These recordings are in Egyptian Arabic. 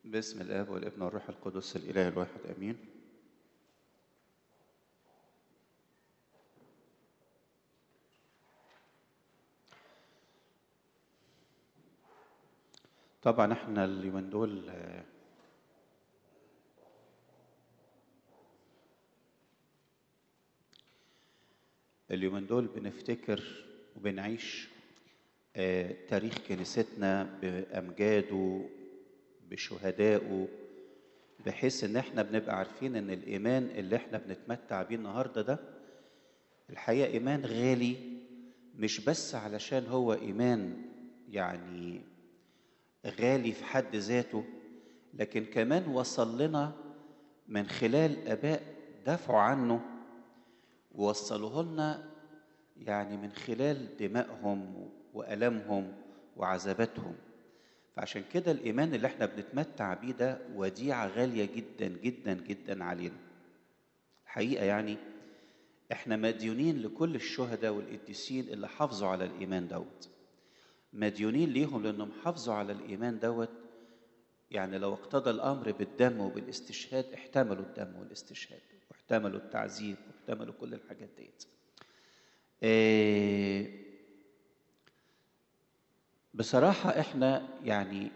باسم الاب والابن والروح القدس الاله الواحد امين طبعا احنا اليومين دول آه، اليومين دول بنفتكر وبنعيش آه، تاريخ كنيستنا بامجاده بشهدائه بحيث ان احنا بنبقى عارفين ان الايمان اللي احنا بنتمتع بيه النهارده ده الحقيقه ايمان غالي مش بس علشان هو ايمان يعني غالي في حد ذاته لكن كمان وصل لنا من خلال اباء دافعوا عنه ووصلوه لنا يعني من خلال دمائهم والامهم وعذاباتهم فعشان كده الايمان اللي احنا بنتمتع بيه ده وديعه غاليه جدا جدا جدا علينا الحقيقه يعني احنا مديونين لكل الشهداء والقديسين اللي حافظوا على الايمان دوت مديونين ليهم لانهم حافظوا على الايمان دوت يعني لو اقتضى الامر بالدم وبالاستشهاد احتملوا الدم والاستشهاد واحتملوا التعذيب واحتملوا كل الحاجات ديت إيه بصراحة احنا يعني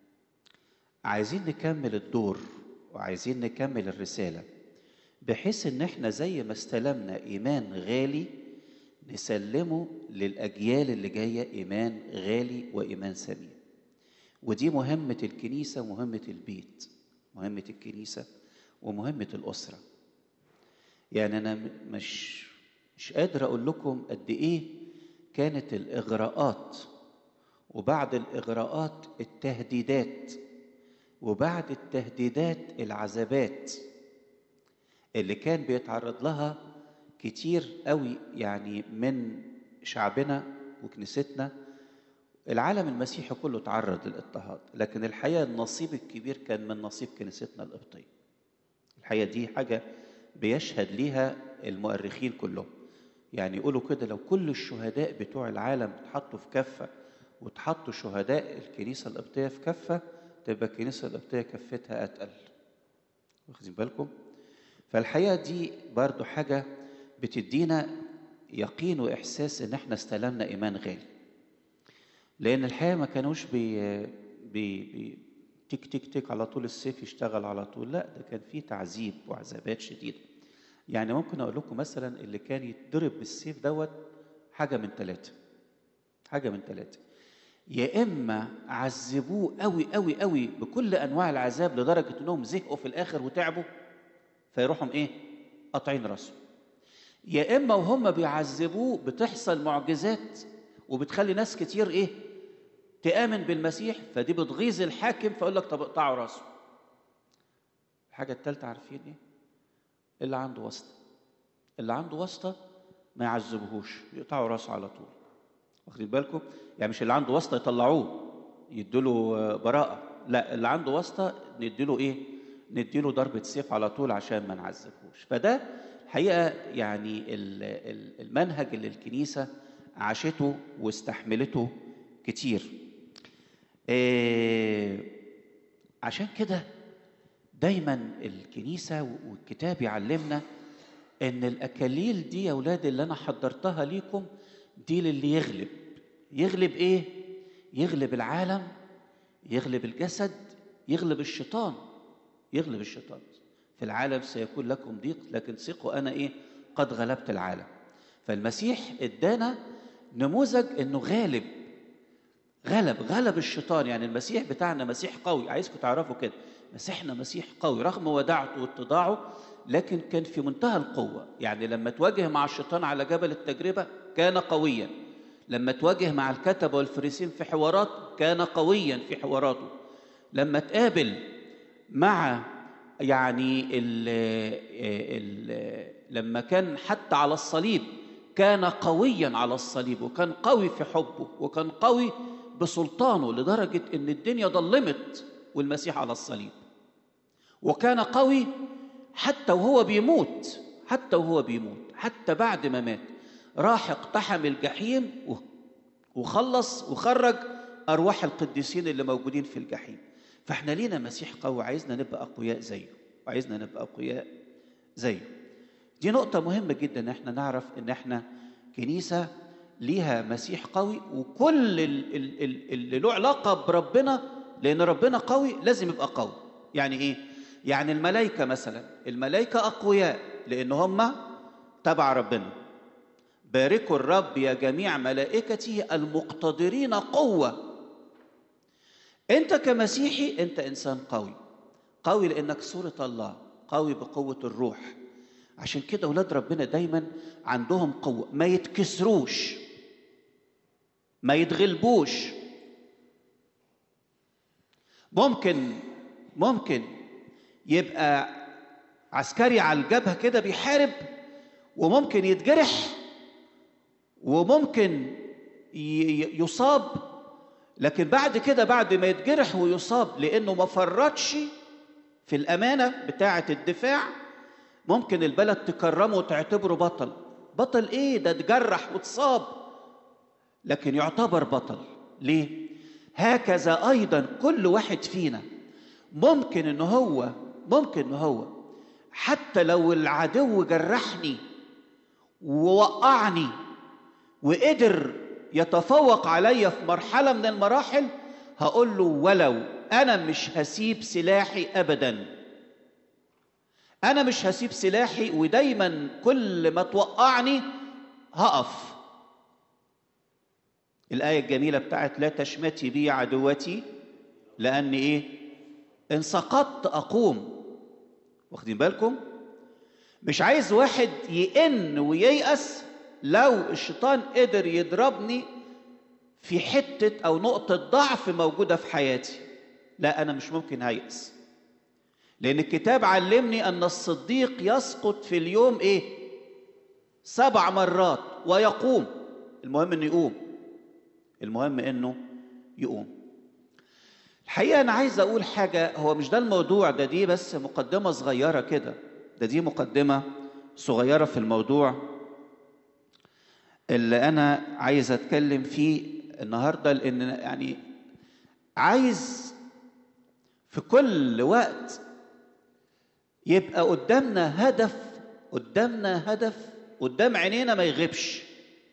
عايزين نكمل الدور وعايزين نكمل الرسالة بحيث ان احنا زي ما استلمنا ايمان غالي نسلمه للاجيال اللي جاية ايمان غالي وايمان ثمين ودي مهمة الكنيسة ومهمة البيت مهمة الكنيسة ومهمة الأسرة يعني أنا م- مش مش قادر أقول لكم قد إيه كانت الإغراءات وبعد الإغراءات التهديدات وبعد التهديدات العذابات اللي كان بيتعرض لها كتير قوي يعني من شعبنا وكنيستنا العالم المسيحي كله تعرض للاضطهاد لكن الحقيقه النصيب الكبير كان من نصيب كنيستنا القبطيه الحقيقه دي حاجه بيشهد ليها المؤرخين كلهم يعني يقولوا كده لو كل الشهداء بتوع العالم اتحطوا في كفه واتحطوا شهداء الكنيسه القبطيه في كفه تبقى الكنيسه القبطيه كفتها اتقل واخدين بالكم فالحقيقه دي برضو حاجه بتدينا يقين واحساس ان احنا استلمنا ايمان غالي لان الحقيقه ما كانوش بي بي بي تك تك تك على طول السيف يشتغل على طول لا ده كان فيه تعذيب وعذابات شديده يعني ممكن اقول لكم مثلا اللي كان يتضرب بالسيف دوت حاجه من ثلاثه حاجه من ثلاثه يا اما عذبوه قوي قوي قوي بكل انواع العذاب لدرجه انهم زهقوا في الاخر وتعبوا فيروحوا ايه قاطعين راسه يا اما وهم بيعذبوه بتحصل معجزات وبتخلي ناس كتير ايه تآمن بالمسيح فدي بتغيظ الحاكم فيقول لك طب اقطعوا راسه الحاجة التالتة عارفين ايه اللي عنده واسطة اللي عنده واسطة ما يعذبوهوش يقطعوا راسه على طول واخدين بالكم يعني مش اللي عنده واسطة يطلعوه يديله براءة لا اللي عنده واسطة نديله ايه نديله ضربة سيف على طول عشان ما نعذبهوش فده الحقيقة يعني ال- ال- المنهج اللي الكنيسة عاشته واستحملته كتير إيه عشان كده دايما الكنيسة والكتاب يعلمنا ان الاكاليل دي يا اولاد اللي انا حضرتها ليكم دي للي يغلب يغلب ايه يغلب العالم يغلب الجسد يغلب الشيطان يغلب الشيطان في العالم سيكون لكم ضيق لكن ثقوا انا ايه قد غلبت العالم فالمسيح ادانا نموذج انه غالب غلب غلب الشيطان يعني المسيح بتاعنا مسيح قوي عايزكم تعرفوا كده مسيحنا مسيح قوي رغم وداعته واتضاعه لكن كان في منتهى القوة يعني لما تواجه مع الشيطان على جبل التجربة كان قويا لما تواجه مع الكتبة والفريسين في حوارات كان قويا في حواراته لما تقابل مع يعني ال ال لما كان حتى على الصليب كان قويا على الصليب وكان قوي في حبه وكان قوي بسلطانه لدرجة ان الدنيا ضلمت والمسيح على الصليب وكان قوي حتى وهو بيموت حتى وهو بيموت حتى بعد ما مات راح اقتحم الجحيم و- وخلص وخرج ارواح القديسين اللي موجودين في الجحيم فاحنا لينا مسيح قوي عايزنا نبقى اقوياء زيه وعايزنا نبقى اقوياء زيه دي نقطة مهمة جدا ان احنا نعرف ان احنا كنيسة ليها مسيح قوي وكل ال- ال- ال- اللي له علاقة بربنا لأن ربنا قوي لازم يبقى قوي يعني إيه؟ يعني الملائكة مثلا الملائكة أقوياء لأن هم تبع ربنا باركوا الرب يا جميع ملائكته المقتدرين قوة أنت كمسيحي أنت إنسان قوي قوي لأنك صورة الله قوي بقوة الروح عشان كده أولاد ربنا دايما عندهم قوة ما يتكسروش ما يتغلبوش ممكن ممكن يبقى عسكري على الجبهة كده بيحارب وممكن يتجرح وممكن ي- يصاب لكن بعد كده بعد ما يتجرح ويصاب لأنه ما فرطش في الأمانة بتاعة الدفاع ممكن البلد تكرمه وتعتبره بطل بطل ايه ده اتجرح واتصاب لكن يعتبر بطل ليه هكذا ايضا كل واحد فينا ممكن ان هو ممكن ان هو حتى لو العدو جرحني ووقعني وقدر يتفوق عليا في مرحله من المراحل هقول له ولو انا مش هسيب سلاحي ابدا انا مش هسيب سلاحي ودايما كل ما توقعني هقف الآية الجميلة بتاعت لا تشمتي بي عدوتي لأني إيه؟ إن سقطت أقوم واخدين بالكم؟ مش عايز واحد يئن وييأس لو الشيطان قدر يضربني في حتة أو نقطة ضعف موجودة في حياتي لا أنا مش ممكن هيأس لأن الكتاب علمني أن الصديق يسقط في اليوم إيه؟ سبع مرات ويقوم المهم إنه يقوم المهم إنه يقوم الحقيقة أنا عايز أقول حاجة هو مش ده الموضوع ده دي بس مقدمة صغيرة كده ده دي مقدمة صغيرة في الموضوع اللي أنا عايز أتكلم فيه النهاردة لأن يعني عايز في كل وقت يبقى قدامنا هدف قدامنا هدف قدام عينينا ما يغيبش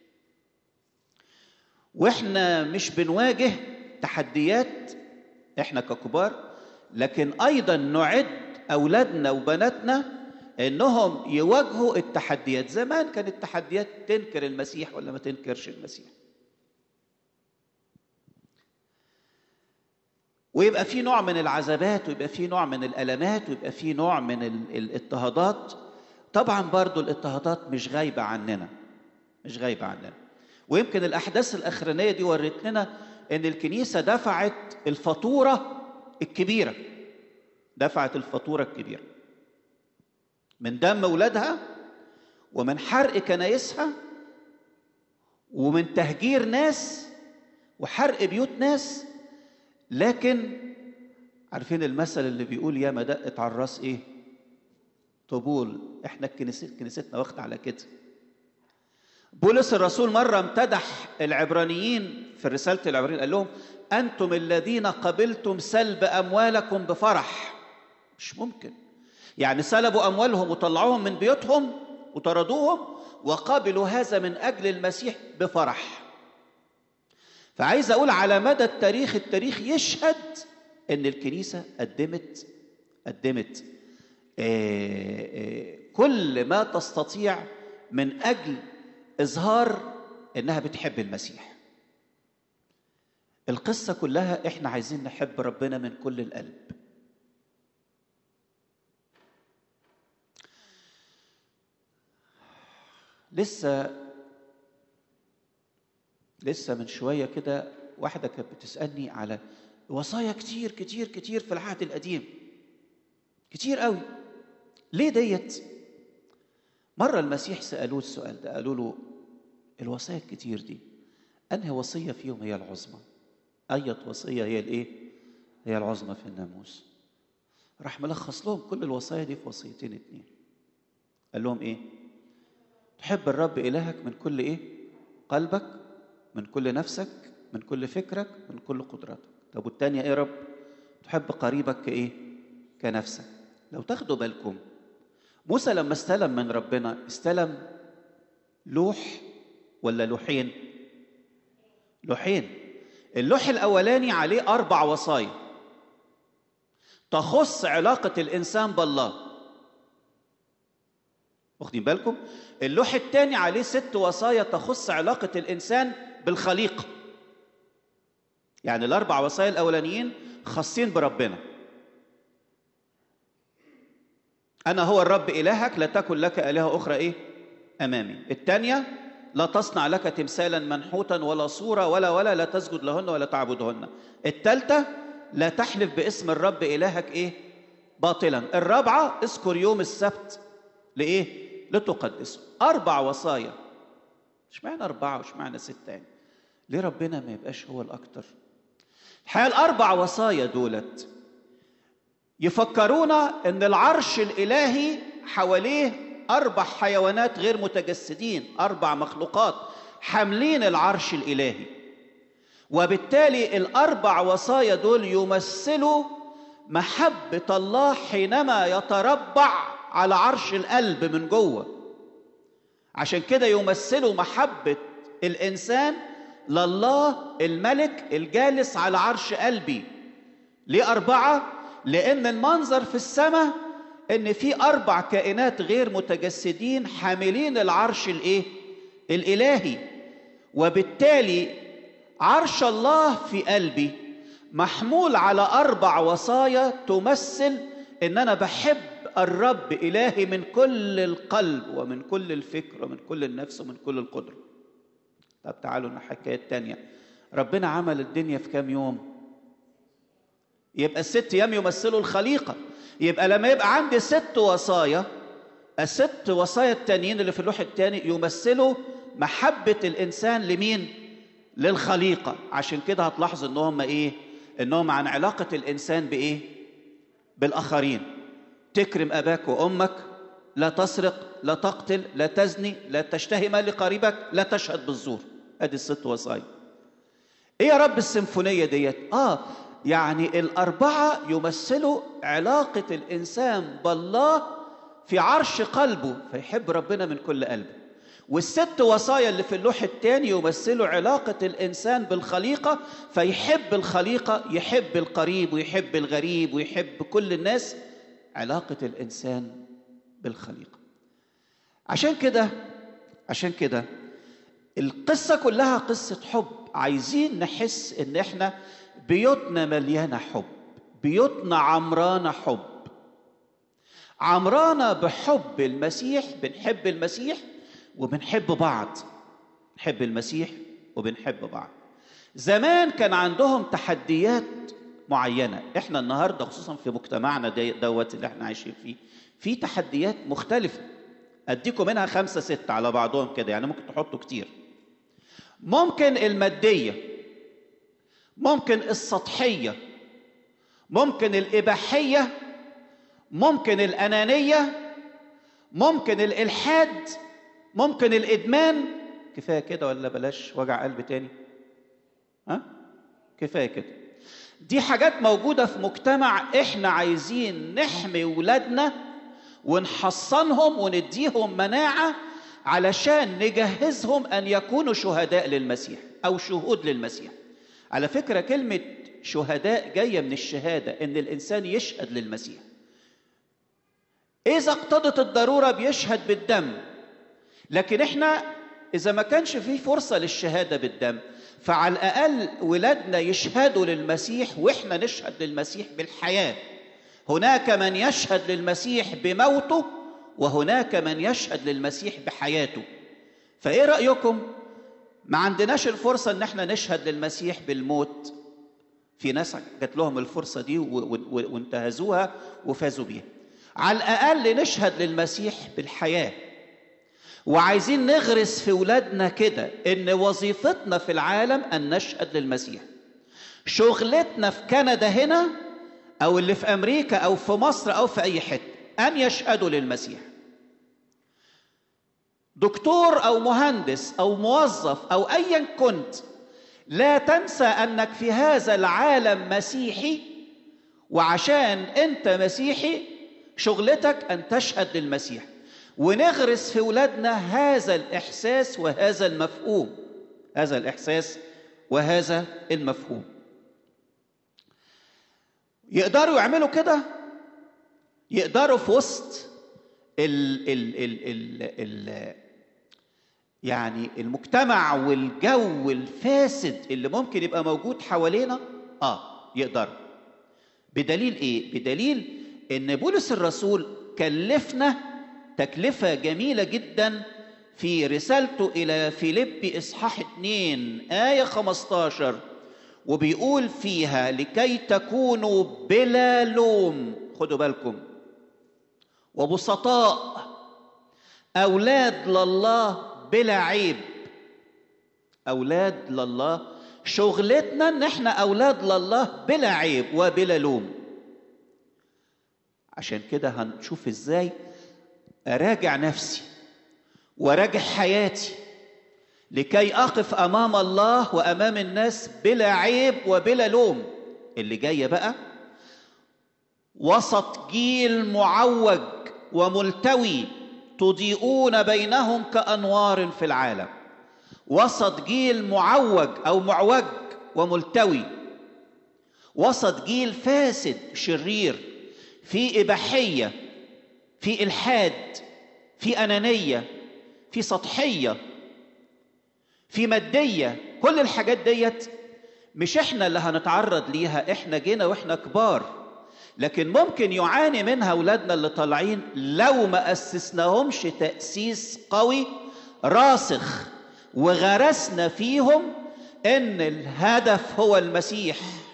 واحنا مش بنواجه تحديات احنا ككبار لكن ايضا نعد اولادنا وبناتنا انهم يواجهوا التحديات زمان كانت التحديات تنكر المسيح ولا ما تنكرش المسيح ويبقى في نوع من العذابات ويبقى في نوع من الالمات ويبقى في نوع من ال- الاضطهادات طبعا برضو الاضطهادات مش غايبه عننا مش غايبه عننا ويمكن الاحداث الاخرانيه دي ورت لنا ان الكنيسه دفعت الفاتوره الكبيره دفعت الفاتوره الكبيره من دم اولادها ومن حرق كنايسها ومن تهجير ناس وحرق بيوت ناس لكن عارفين المثل اللي بيقول يا ما دقت على الراس ايه طبول احنا كنيست كنيستنا واخده على كده بولس الرسول مرة امتدح العبرانيين في رسالة العبرانيين قال لهم أنتم الذين قبلتم سلب أموالكم بفرح مش ممكن يعني سلبوا أموالهم وطلعوهم من بيوتهم وطردوهم وقبلوا هذا من أجل المسيح بفرح فعايز أقول على مدى التاريخ التاريخ يشهد أن الكنيسة قدمت قدمت آه، آه، كل ما تستطيع من أجل إظهار إنها بتحب المسيح القصة كلها إحنا عايزين نحب ربنا من كل القلب لسه لسه من شوية كده واحدة كانت بتسألني على وصايا كتير كتير كتير في العهد القديم كتير قوي ليه ديت مرة المسيح سألوه السؤال ده قالوا له الوصايا الكتير دي أنهي وصية فيهم هي العظمى أية وصية هي الإيه هي العظمى في الناموس راح ملخص لهم كل الوصايا دي في وصيتين اتنين قال لهم إيه تحب الرب إلهك من كل إيه قلبك من كل نفسك من كل فكرك من كل قدرتك طب والتانية إيه يا رب تحب قريبك كايه كنفسك لو تاخدوا بالكم موسى لما استلم من ربنا استلم لوح ولا لوحين لوحين اللوح الاولاني عليه اربع وصايا تخص علاقه الانسان بالله واخدين بالكم اللوح الثاني عليه ست وصايا تخص علاقه الانسان بالخليقه يعني الاربع وصايا الاولانيين خاصين بربنا انا هو الرب الهك لا تكن لك الهه اخرى ايه امامي الثانيه لا تصنع لك تمثالا منحوتا ولا صوره ولا ولا لا تسجد لهن ولا تعبدهن الثالثه لا تحلف باسم الرب الهك ايه باطلا الرابعه اذكر يوم السبت لايه لتقدسه اربع وصايا مش معنى اربعه وش معنى سته يعني ليه ربنا ما يبقاش هو الاكتر الحقيقه الاربع وصايا دولت يفكرونا ان العرش الالهي حواليه اربع حيوانات غير متجسدين اربع مخلوقات حاملين العرش الالهي وبالتالي الاربع وصايا دول يمثلوا محبه الله حينما يتربع على عرش القلب من جوه عشان كده يمثلوا محبه الانسان لله الملك الجالس على عرش قلبي ليه اربعه لان المنظر في السماء ان في اربع كائنات غير متجسدين حاملين العرش الايه الالهي وبالتالي عرش الله في قلبي محمول على اربع وصايا تمثل ان انا بحب الرب الهي من كل القلب ومن كل الفكر ومن كل النفس ومن كل القدره طب تعالوا الحكايه الثانيه ربنا عمل الدنيا في كام يوم يبقى الست ايام يمثلوا الخليقه يبقى لما يبقى عندي ست وصايا الست وصايا التانيين اللي في اللوح الثاني يمثلوا محبه الانسان لمين للخليقه عشان كده هتلاحظوا ان هم ايه انهم عن علاقه الانسان بايه بالاخرين تكرم اباك وامك لا تسرق لا تقتل لا تزني لا تشتهي مال قريبك لا تشهد بالزور ادي الست وصايا ايه يا رب السيمفونيه ديت اه يعني الأربعة يمثلوا علاقة الإنسان بالله في عرش قلبه فيحب ربنا من كل قلبه والست وصايا اللي في اللوح الثاني يمثلوا علاقة الإنسان بالخليقة فيحب الخليقة يحب القريب ويحب الغريب ويحب كل الناس علاقة الإنسان بالخليقة عشان كده عشان كده القصة كلها قصة حب عايزين نحس إن إحنا بيوتنا مليانه حب بيوتنا عمرانه حب عمرانه بحب المسيح بنحب المسيح وبنحب بعض نحب المسيح وبنحب بعض زمان كان عندهم تحديات معينه احنا النهارده خصوصا في مجتمعنا دوت اللي احنا عايشين فيه في تحديات مختلفه اديكم منها خمسه سته على بعضهم كده يعني ممكن تحطوا كتير ممكن الماديه ممكن السطحيه ممكن الاباحيه ممكن الانانيه ممكن الالحاد ممكن الادمان كفايه كده ولا بلاش وجع قلب تاني ها كفايه كده دي حاجات موجوده في مجتمع احنا عايزين نحمي ولادنا ونحصنهم ونديهم مناعه علشان نجهزهم ان يكونوا شهداء للمسيح او شهود للمسيح على فكرة كلمة شهداء جاية من الشهادة إن الإنسان يشهد للمسيح إذا اقتضت الضرورة بيشهد بالدم لكن إحنا إذا ما كانش في فرصة للشهادة بالدم فعلى الأقل ولادنا يشهدوا للمسيح وإحنا نشهد للمسيح بالحياة هناك من يشهد للمسيح بموته وهناك من يشهد للمسيح بحياته فإيه رأيكم ما عندناش الفرصة إن احنا نشهد للمسيح بالموت في ناس جات لهم الفرصة دي وانتهزوها وفازوا بيها على الأقل نشهد للمسيح بالحياة وعايزين نغرس في ولادنا كده إن وظيفتنا في العالم أن نشهد للمسيح شغلتنا في كندا هنا أو اللي في أمريكا أو في مصر أو في أي حتة أن يشهدوا للمسيح دكتور او مهندس او موظف او ايا كنت لا تنسى انك في هذا العالم مسيحي وعشان انت مسيحي شغلتك ان تشهد للمسيح ونغرس في ولادنا هذا الاحساس وهذا المفهوم هذا الاحساس وهذا المفهوم يقدروا يعملوا كده يقدروا في وسط ال ال ال ال ال يعني المجتمع والجو الفاسد اللي ممكن يبقى موجود حوالينا اه يقدروا بدليل ايه بدليل ان بولس الرسول كلفنا تكلفه جميله جدا في رسالته الى فيليب اصحاح 2 ايه 15 وبيقول فيها لكي تكونوا بلا لوم خدوا بالكم وبسطاء اولاد لله بلا عيب اولاد لله شغلتنا ان احنا اولاد لله بلا عيب وبلا لوم عشان كده هنشوف ازاي اراجع نفسي وراجع حياتي لكي اقف امام الله وامام الناس بلا عيب وبلا لوم اللي جايه بقى وسط جيل معوج وملتوي تضيئون بينهم كانوار في العالم وسط جيل معوج او معوج وملتوي وسط جيل فاسد شرير في اباحيه في الحاد في انانيه في سطحيه في ماديه كل الحاجات ديت مش احنا اللي هنتعرض ليها احنا جينا واحنا كبار لكن ممكن يعاني منها اولادنا اللي طالعين لو ما اسسناهمش تاسيس قوي راسخ وغرسنا فيهم ان الهدف هو المسيح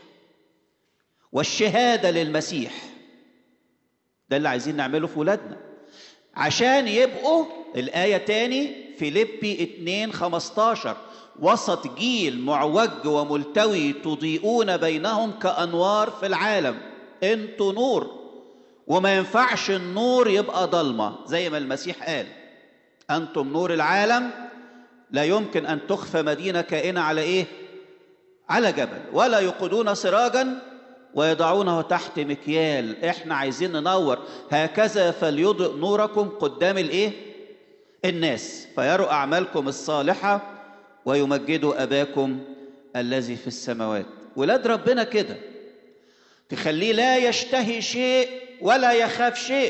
والشهاده للمسيح ده اللي عايزين نعمله في ولادنا عشان يبقوا الآية تاني فيليبي 2 15 وسط جيل معوج وملتوي تضيئون بينهم كأنوار في العالم انتوا نور وما ينفعش النور يبقى ضلمة زي ما المسيح قال أنتم نور العالم لا يمكن أن تخفى مدينة كائنة على إيه؟ على جبل ولا يقودون سراجا ويضعونه تحت مكيال احنا عايزين ننور هكذا فليضئ نوركم قدام الايه الناس فيروا اعمالكم الصالحه ويمجدوا اباكم الذي في السماوات ولاد ربنا كده تخليه لا يشتهي شيء ولا يخاف شيء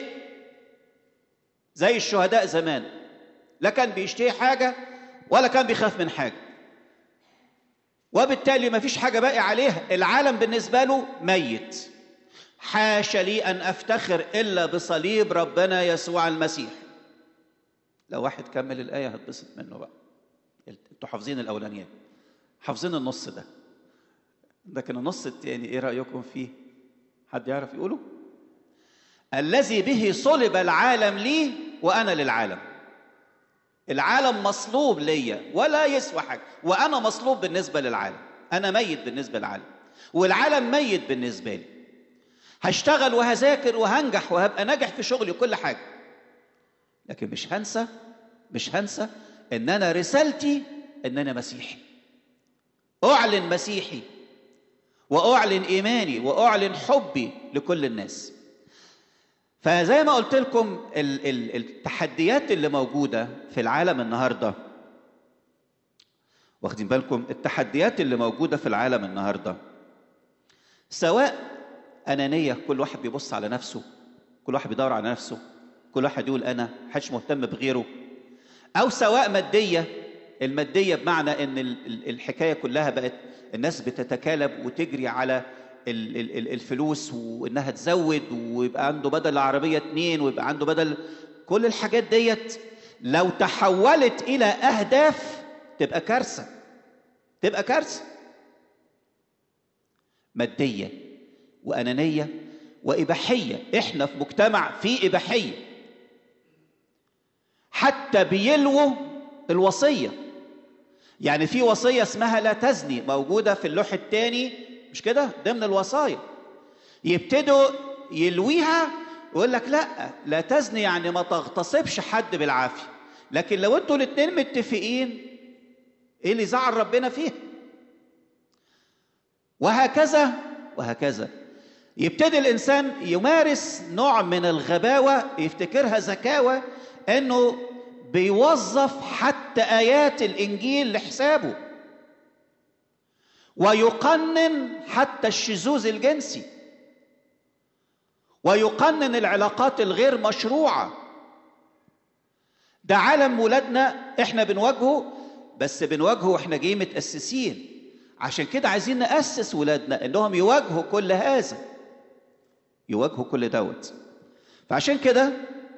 زي الشهداء زمان لا كان بيشتهي حاجه ولا كان بيخاف من حاجه وبالتالي ما فيش حاجة باقي عليه العالم بالنسبة له ميت حاشا لي أن أفتخر إلا بصليب ربنا يسوع المسيح لو واحد كمل الآية هتبسط منه بقى انتوا حافظين الأولانية حافظين النص ده لكن النص التاني ايه رأيكم فيه حد يعرف يقوله الذي به صلب العالم لي وأنا للعالم العالم مصلوب ليا ولا يسوى حاجه وانا مصلوب بالنسبه للعالم انا ميت بالنسبه للعالم والعالم ميت بالنسبه لي هشتغل وهذاكر وهنجح وهبقى ناجح في شغلي وكل حاجه لكن مش هنسى مش هنسى ان انا رسالتي ان انا مسيحي اعلن مسيحي واعلن ايماني واعلن حبي لكل الناس فزي ما قلت لكم التحديات اللي موجودة في العالم النهاردة واخدين بالكم التحديات اللي موجودة في العالم النهاردة سواء أنانية كل واحد بيبص على نفسه كل واحد بيدور على نفسه كل واحد يقول أنا محدش مهتم بغيره أو سواء مادية المادية بمعنى إن الحكاية كلها بقت الناس بتتكالب وتجري على الفلوس وانها تزود ويبقى عنده بدل العربيه اتنين ويبقى عنده بدل كل الحاجات ديت لو تحولت الى اهداف تبقى كارثه تبقى كارثه ماديه وانانيه واباحيه احنا في مجتمع فيه اباحيه حتى بيلووا الوصيه يعني في وصيه اسمها لا تزني موجوده في اللوح الثاني مش كده ضمن الوصايا يبتدوا يلويها ويقول لك لا لا تزني يعني ما تغتصبش حد بالعافيه لكن لو انتوا الاثنين متفقين ايه اللي زعل ربنا فيها وهكذا وهكذا يبتدي الانسان يمارس نوع من الغباوه يفتكرها ذكاوه انه بيوظف حتى ايات الانجيل لحسابه ويقنن حتى الشذوذ الجنسي ويقنن العلاقات الغير مشروعه ده عالم ولادنا احنا بنواجهه بس بنواجهه واحنا جايين متاسسين عشان كده عايزين ناسس ولادنا انهم يواجهوا كل هذا يواجهوا كل دوت فعشان كده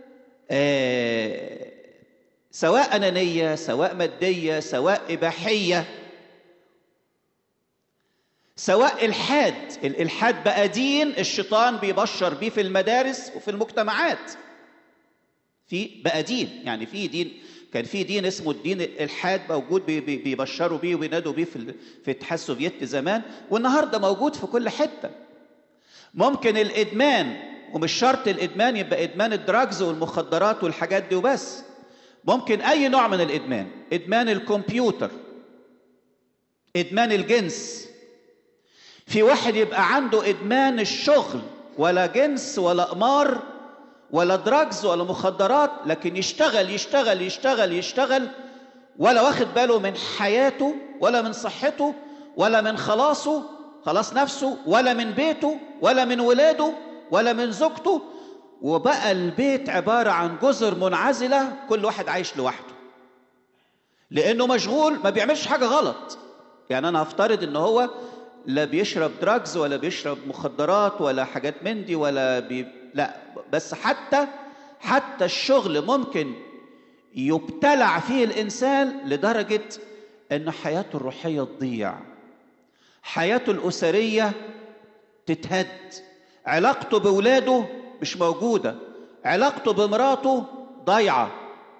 آه سواء انانيه سواء ماديه سواء اباحيه سواء الحاد الالحاد بقى دين الشيطان بيبشر بيه في المدارس وفي المجتمعات في بقى دين يعني في دين كان في دين اسمه الدين الالحاد موجود بيبشروا بيه وبينادوا بيه في في الاتحاد السوفيتي زمان والنهارده موجود في كل حته ممكن الادمان ومش شرط الادمان يبقى ادمان الدراجز والمخدرات والحاجات دي وبس ممكن اي نوع من الادمان ادمان الكمبيوتر ادمان الجنس في واحد يبقى عنده ادمان الشغل ولا جنس ولا قمار ولا دراجز ولا مخدرات لكن يشتغل يشتغل يشتغل يشتغل ولا واخد باله من حياته ولا من صحته ولا من خلاصه خلاص نفسه ولا من بيته ولا من ولاده ولا من زوجته وبقى البيت عبارة عن جزر منعزلة كل واحد عايش لوحده لأنه مشغول ما بيعملش حاجة غلط يعني أنا هفترض إن هو لا بيشرب دراجز ولا بيشرب مخدرات ولا حاجات من دي ولا بي... لا بس حتى حتى الشغل ممكن يبتلع فيه الإنسان لدرجة إن حياته الروحية تضيع حياته الأسرية تتهد علاقته بولاده مش موجودة علاقته بمراته ضايعة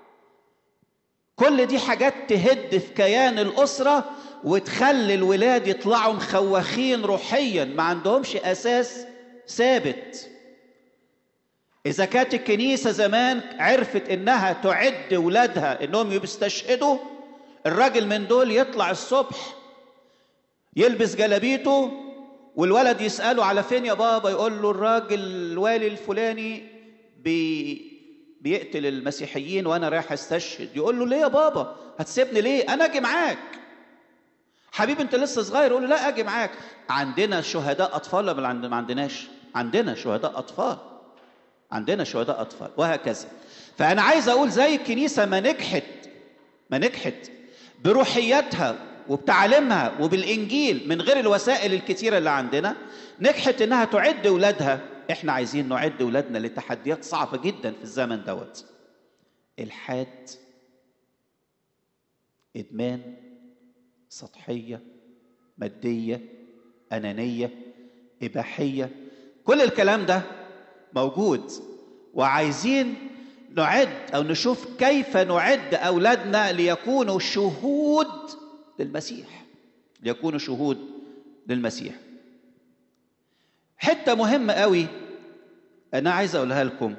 كل دي حاجات تهد في كيان الأسرة وتخلي الولاد يطلعوا مخوخين روحيا ما عندهمش أساس ثابت إذا كانت الكنيسة زمان عرفت إنها تعد ولادها إنهم يستشهدوا الراجل من دول يطلع الصبح يلبس جلابيته والولد يسأله على فين يا بابا يقول له الراجل الوالي الفلاني بي بيقتل المسيحيين وانا رايح استشهد يقول له ليه يا بابا هتسيبني ليه انا اجي معاك حبيبي انت لسه صغير يقول له لا اجي معاك عندنا شهداء اطفال ولا ما عندناش عندنا شهداء اطفال عندنا شهداء اطفال وهكذا فانا عايز اقول زي الكنيسه ما نجحت ما نجحت بروحياتها وبتعليمها وبالانجيل من غير الوسائل الكتيره اللي عندنا نجحت انها تعد اولادها احنا عايزين نعد اولادنا لتحديات صعبه جدا في الزمن دوت الحاد ادمان سطحيه ماديه انانيه اباحيه كل الكلام ده موجود وعايزين نعد او نشوف كيف نعد اولادنا ليكونوا شهود للمسيح ليكونوا شهود للمسيح حته مهمه قوي انا عايز اقولها لكم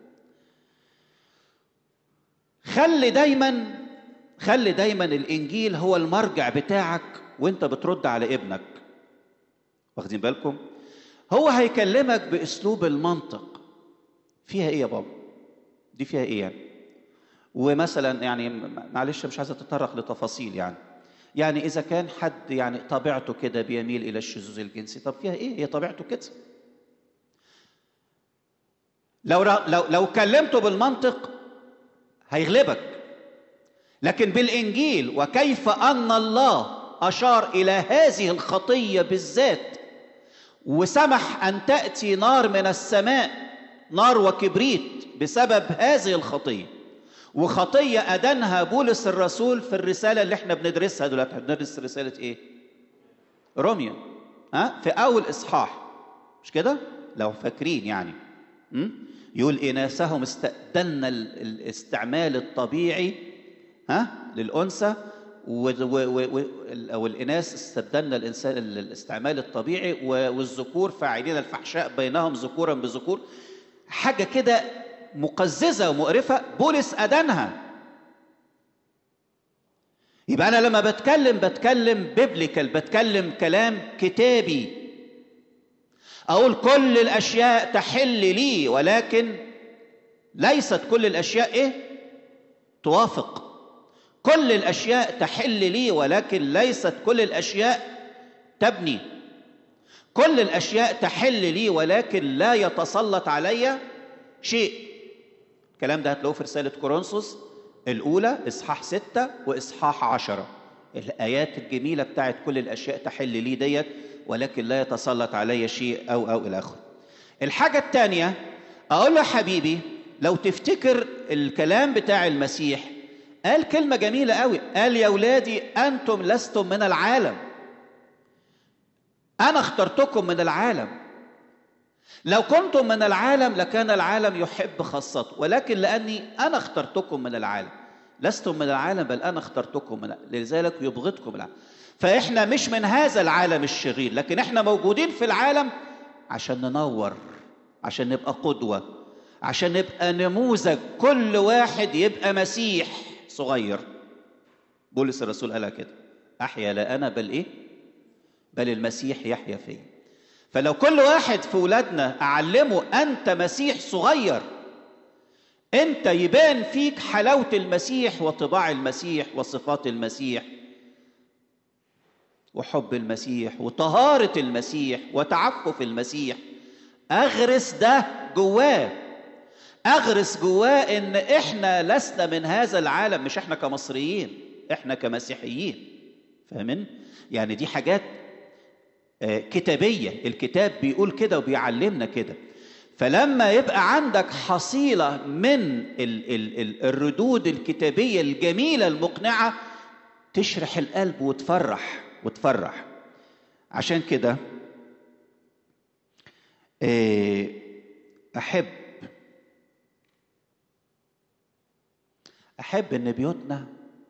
خلي دايما خلي دايما الانجيل هو المرجع بتاعك وانت بترد على ابنك واخدين بالكم هو هيكلمك باسلوب المنطق فيها ايه يا بابا دي فيها ايه يعني ومثلا يعني معلش مش عايز اتطرق لتفاصيل يعني يعني اذا كان حد يعني طبيعته كده بيميل الى الشذوذ الجنسي طب فيها ايه هي طبيعته كده لو لو لو كلمته بالمنطق هيغلبك لكن بالانجيل وكيف ان الله اشار الى هذه الخطيه بالذات وسمح ان تاتي نار من السماء نار وكبريت بسبب هذه الخطيه وخطيه ادانها بولس الرسول في الرساله اللي احنا بندرسها دلوقتي بندرس رساله ايه روميا ها في اول اصحاح مش كده لو فاكرين يعني م? يقول اناسهم استأذن الاستعمال الطبيعي ها للانثى او الاناث استبدلن الانسان الاستعمال الطبيعي والذكور فاعلين الفحشاء بينهم ذكورا بذكور حاجه كده مقززه ومقرفه بولس ادانها يبقى انا لما بتكلم بتكلم بيبليكال بتكلم كلام كتابي اقول كل الاشياء تحل لي ولكن ليست كل الاشياء ايه توافق كل الاشياء تحل لي ولكن ليست كل الاشياء تبني كل الاشياء تحل لي ولكن لا يتسلط علي شيء الكلام ده هتلاقوه في رساله كورنثوس الاولى اصحاح ستة واصحاح عشرة الايات الجميله بتاعت كل الاشياء تحل لي ديت ولكن لا يتسلط علي شيء او او الى اخره الحاجه الثانيه اقول له حبيبي لو تفتكر الكلام بتاع المسيح قال كلمة جميلة قوي قال يا ولادي أنتم لستم من العالم أنا اخترتكم من العالم لو كنتم من العالم لكان العالم يحب خاصته ولكن لأني أنا اخترتكم من العالم لستم من العالم بل أنا اخترتكم من لذلك يبغضكم العالم فإحنا مش من هذا العالم الشرير لكن إحنا موجودين في العالم عشان ننور عشان نبقى قدوة عشان نبقى نموذج كل واحد يبقى مسيح صغير بولس الرسول قالها كده احيا لا انا بل ايه بل المسيح يحيا فيا فلو كل واحد في ولادنا اعلمه انت مسيح صغير انت يبان فيك حلاوه المسيح وطباع المسيح وصفات المسيح وحب المسيح وطهاره المسيح وتعفف المسيح اغرس ده جواه اغرس جواه ان احنا لسنا من هذا العالم مش احنا كمصريين احنا كمسيحيين فاهمين يعني دي حاجات كتابيه الكتاب بيقول كده وبيعلمنا كده فلما يبقى عندك حصيله من ال ال ال الردود الكتابيه الجميله المقنعه تشرح القلب وتفرح وتفرح عشان كده احب احب ان بيوتنا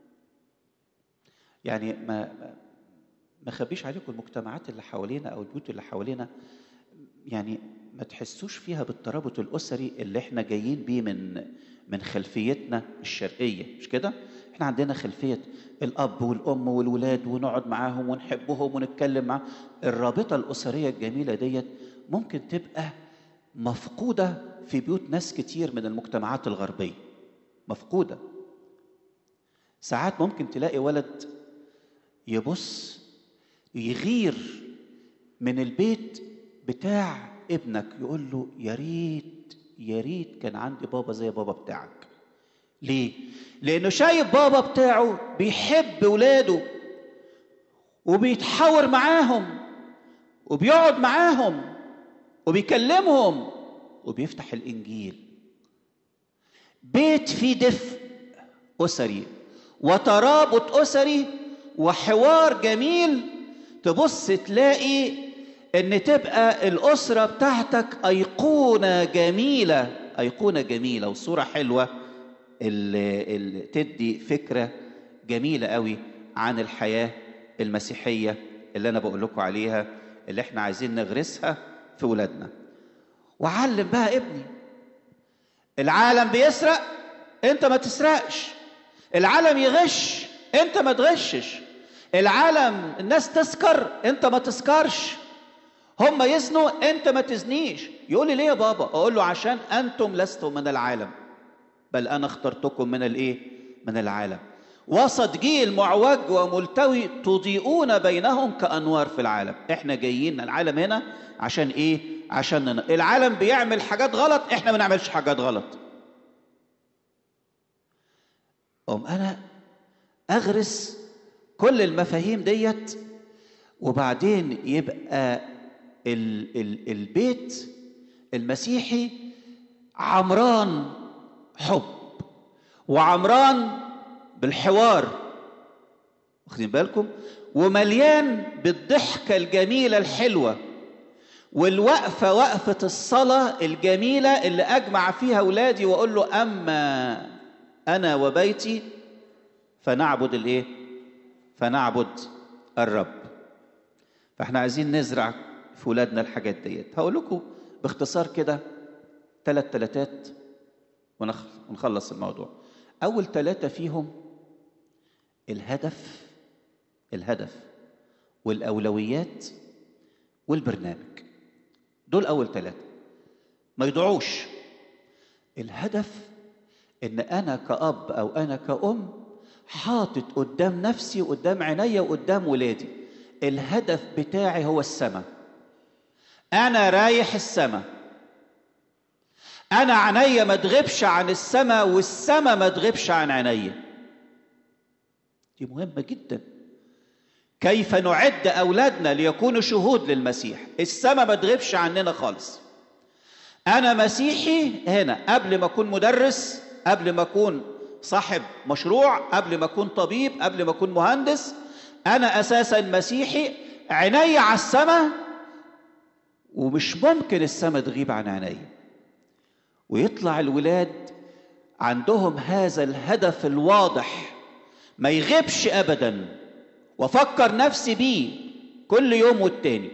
يعني ما ما اخبيش عليكم المجتمعات اللي حوالينا او البيوت اللي حوالينا يعني ما تحسوش فيها بالترابط الاسري اللي احنا جايين بيه من من خلفيتنا الشرقيه مش كده احنا عندنا خلفيه الاب والام والولاد ونقعد معاهم ونحبهم ونتكلم معاهم الرابطه الاسريه الجميله ديت ممكن تبقى مفقوده في بيوت ناس كتير من المجتمعات الغربيه مفقوده ساعات ممكن تلاقي ولد يبص يغير من البيت بتاع ابنك يقول له يا ريت يا ريت كان عندي بابا زي بابا بتاعك ليه لانه شايف بابا بتاعه بيحب ولاده وبيتحاور معاهم وبيقعد معاهم وبيكلمهم وبيفتح الانجيل بيت فيه دفء اسري وترابط اسري وحوار جميل تبص تلاقي ان تبقى الاسره بتاعتك ايقونه جميله ايقونه جميله وصوره حلوه اللي, اللي تدي فكره جميله قوي عن الحياه المسيحيه اللي انا بقول لكم عليها اللي احنا عايزين نغرسها في ولادنا وعلم بقى ابني العالم بيسرق انت ما تسرقش العالم يغش انت ما تغشش العالم الناس تسكر انت ما تسكرش هم يزنوا انت ما تزنيش يقول لي ليه يا بابا اقول له عشان انتم لستم من العالم بل انا اخترتكم من الايه من العالم وسط جيل معوج وملتوي تضيئون بينهم كانوار في العالم احنا جايين العالم هنا عشان ايه عشان نن... العالم بيعمل حاجات غلط احنا ما نعملش حاجات غلط أم أنا أغرس كل المفاهيم ديت وبعدين يبقى ال ال البيت المسيحي عمران حب وعمران بالحوار واخدين بالكم ومليان بالضحكة الجميلة الحلوة والوقفة وقفة الصلاة الجميلة اللي أجمع فيها أولادي وأقول له أما أنا وبيتي فنعبد الإيه؟ فنعبد الرب فاحنا عايزين نزرع في ولادنا الحاجات ديت هقول لكم باختصار كده ثلاث تلاتات ونخلص الموضوع أول ثلاثة فيهم الهدف الهدف والأولويات والبرنامج دول اول ثلاثه ما يضيعوش الهدف ان انا كاب او انا كأم حاطط قدام نفسي وقدام عينيا وقدام ولادي الهدف بتاعي هو السماء انا رايح السماء انا عينيا ما تغيبش عن السماء والسماء ما تغيبش عن عينيا دي مهمه جدا كيف نعد اولادنا ليكونوا شهود للمسيح السماء ما تغيبش عننا خالص انا مسيحي هنا قبل ما اكون مدرس قبل ما اكون صاحب مشروع قبل ما اكون طبيب قبل ما اكون مهندس انا اساسا مسيحي عيني على السماء ومش ممكن السماء تغيب عن عيني ويطلع الولاد عندهم هذا الهدف الواضح ما يغيبش ابدا وافكر نفسي بيه كل يوم والتاني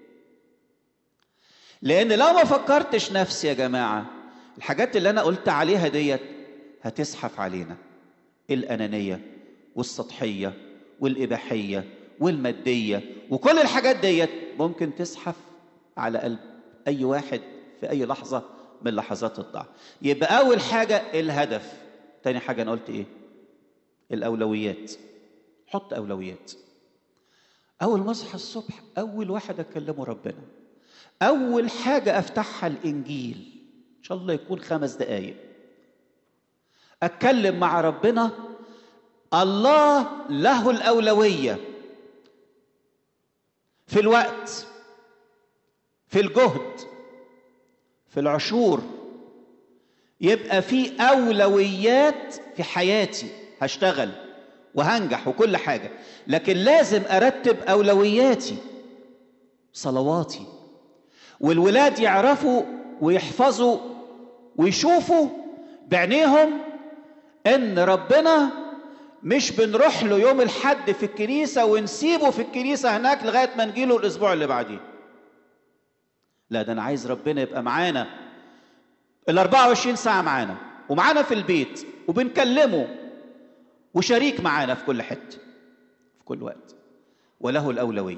لان لو ما فكرتش نفسي يا جماعه الحاجات اللي انا قلت عليها ديت هتزحف علينا الانانيه والسطحيه والاباحيه والماديه وكل الحاجات ديت ممكن تزحف على قلب اي واحد في اي لحظه من لحظات الضعف يبقى اول حاجه الهدف تاني حاجه انا قلت ايه الاولويات حط اولويات اول ما اصحى الصبح اول واحد اكلمه ربنا اول حاجه افتحها الانجيل ان شاء الله يكون خمس دقايق اتكلم مع ربنا الله له الاولويه في الوقت في الجهد في العشور يبقى في اولويات في حياتي هشتغل وهنجح وكل حاجه لكن لازم ارتب اولوياتي صلواتي والولاد يعرفوا ويحفظوا ويشوفوا بعينيهم ان ربنا مش بنروح له يوم الحد في الكنيسه ونسيبه في الكنيسه هناك لغايه ما نجيله الاسبوع اللي بعديه لا ده انا عايز ربنا يبقى معانا ال 24 ساعه معانا ومعانا في البيت وبنكلمه وشريك معانا في كل حته في كل وقت وله الاولويه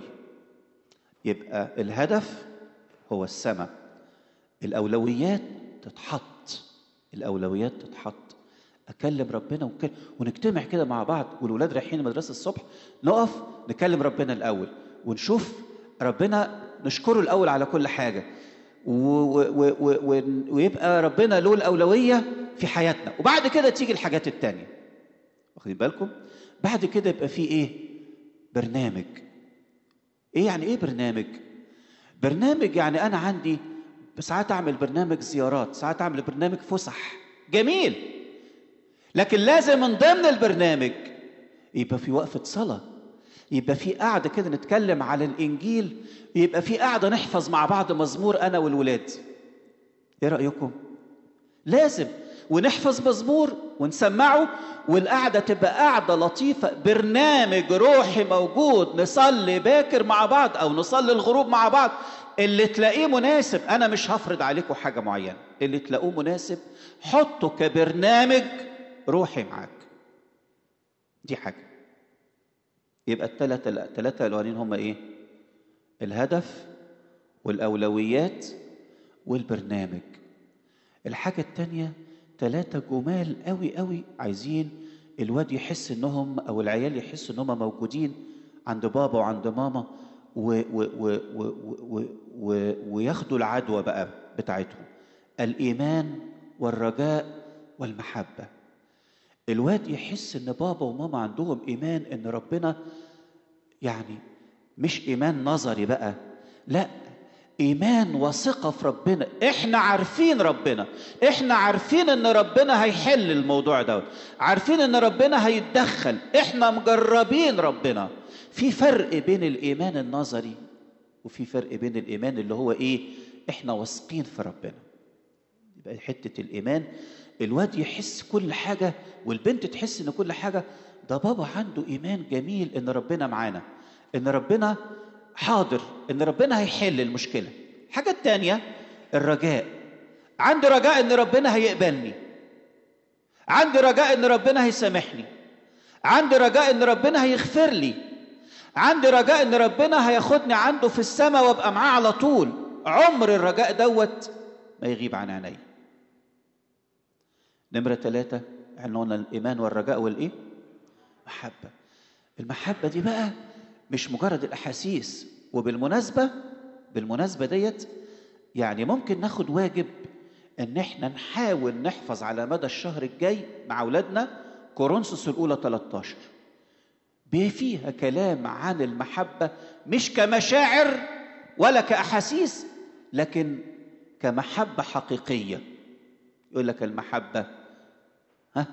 يبقى الهدف هو السماء الاولويات تتحط الاولويات تتحط اكلم ربنا ونكلم ونجتمع كده مع بعض والولاد رايحين المدرسه الصبح نقف نكلم ربنا الاول ونشوف ربنا نشكره الاول على كل حاجه و و و و ويبقى ربنا له الاولويه في حياتنا وبعد كده تيجي الحاجات التانيه واخدين بالكم بعد كده يبقى في ايه برنامج ايه يعني ايه برنامج برنامج يعني انا عندي ساعات اعمل برنامج زيارات ساعات اعمل برنامج فسح جميل لكن لازم من ضمن البرنامج يبقى في وقفه صلاه يبقى في قعده كده نتكلم على الانجيل يبقى في قعده نحفظ مع بعض مزمور انا والولاد ايه رايكم لازم ونحفظ مزمور ونسمعه والقعده تبقى قعده لطيفه برنامج روحي موجود نصلي باكر مع بعض او نصلي الغروب مع بعض اللي تلاقيه مناسب انا مش هفرض عليكم حاجه معينه اللي تلاقوه مناسب حطه كبرنامج روحي معاك دي حاجه يبقى الثلاثه الثلاثه الاولانيين هم ايه الهدف والاولويات والبرنامج الحاجه الثانيه ثلاثه جمال قوي قوي عايزين الواد يحس انهم او العيال يحسوا انهم موجودين عند بابا وعند ماما و و و و و و وياخدوا العدوى بقى بتاعتهم الايمان والرجاء والمحبه الواد يحس ان بابا وماما عندهم ايمان ان ربنا يعني مش ايمان نظري بقى لا ايمان وثقه في ربنا احنا عارفين ربنا احنا عارفين ان ربنا هيحل الموضوع ده عارفين ان ربنا هيتدخل احنا مجربين ربنا في فرق بين الايمان النظري وفي فرق بين الايمان اللي هو ايه احنا واثقين في ربنا يبقى حته الايمان الواد يحس كل حاجه والبنت تحس ان كل حاجه ده بابا عنده ايمان جميل ان ربنا معانا ان ربنا حاضر ان ربنا هيحل المشكله الحاجه الثانيه الرجاء عندي رجاء ان ربنا هيقبلني عندي رجاء ان ربنا هيسامحني عندي رجاء ان ربنا هيغفر لي عندي رجاء ان ربنا هياخدني عنده في السماء وابقى معاه على طول عمر الرجاء دوت ما يغيب عن عيني نمرة ثلاثة احنا قلنا الإيمان والرجاء والإيه؟ محبة المحبة دي بقى مش مجرد الأحاسيس وبالمناسبة بالمناسبة ديت يعني ممكن ناخد واجب ان احنا نحاول نحفظ على مدى الشهر الجاي مع اولادنا كورنثوس الاولى 13 فيها كلام عن المحبة مش كمشاعر ولا كأحاسيس لكن كمحبة حقيقية يقول لك المحبة ها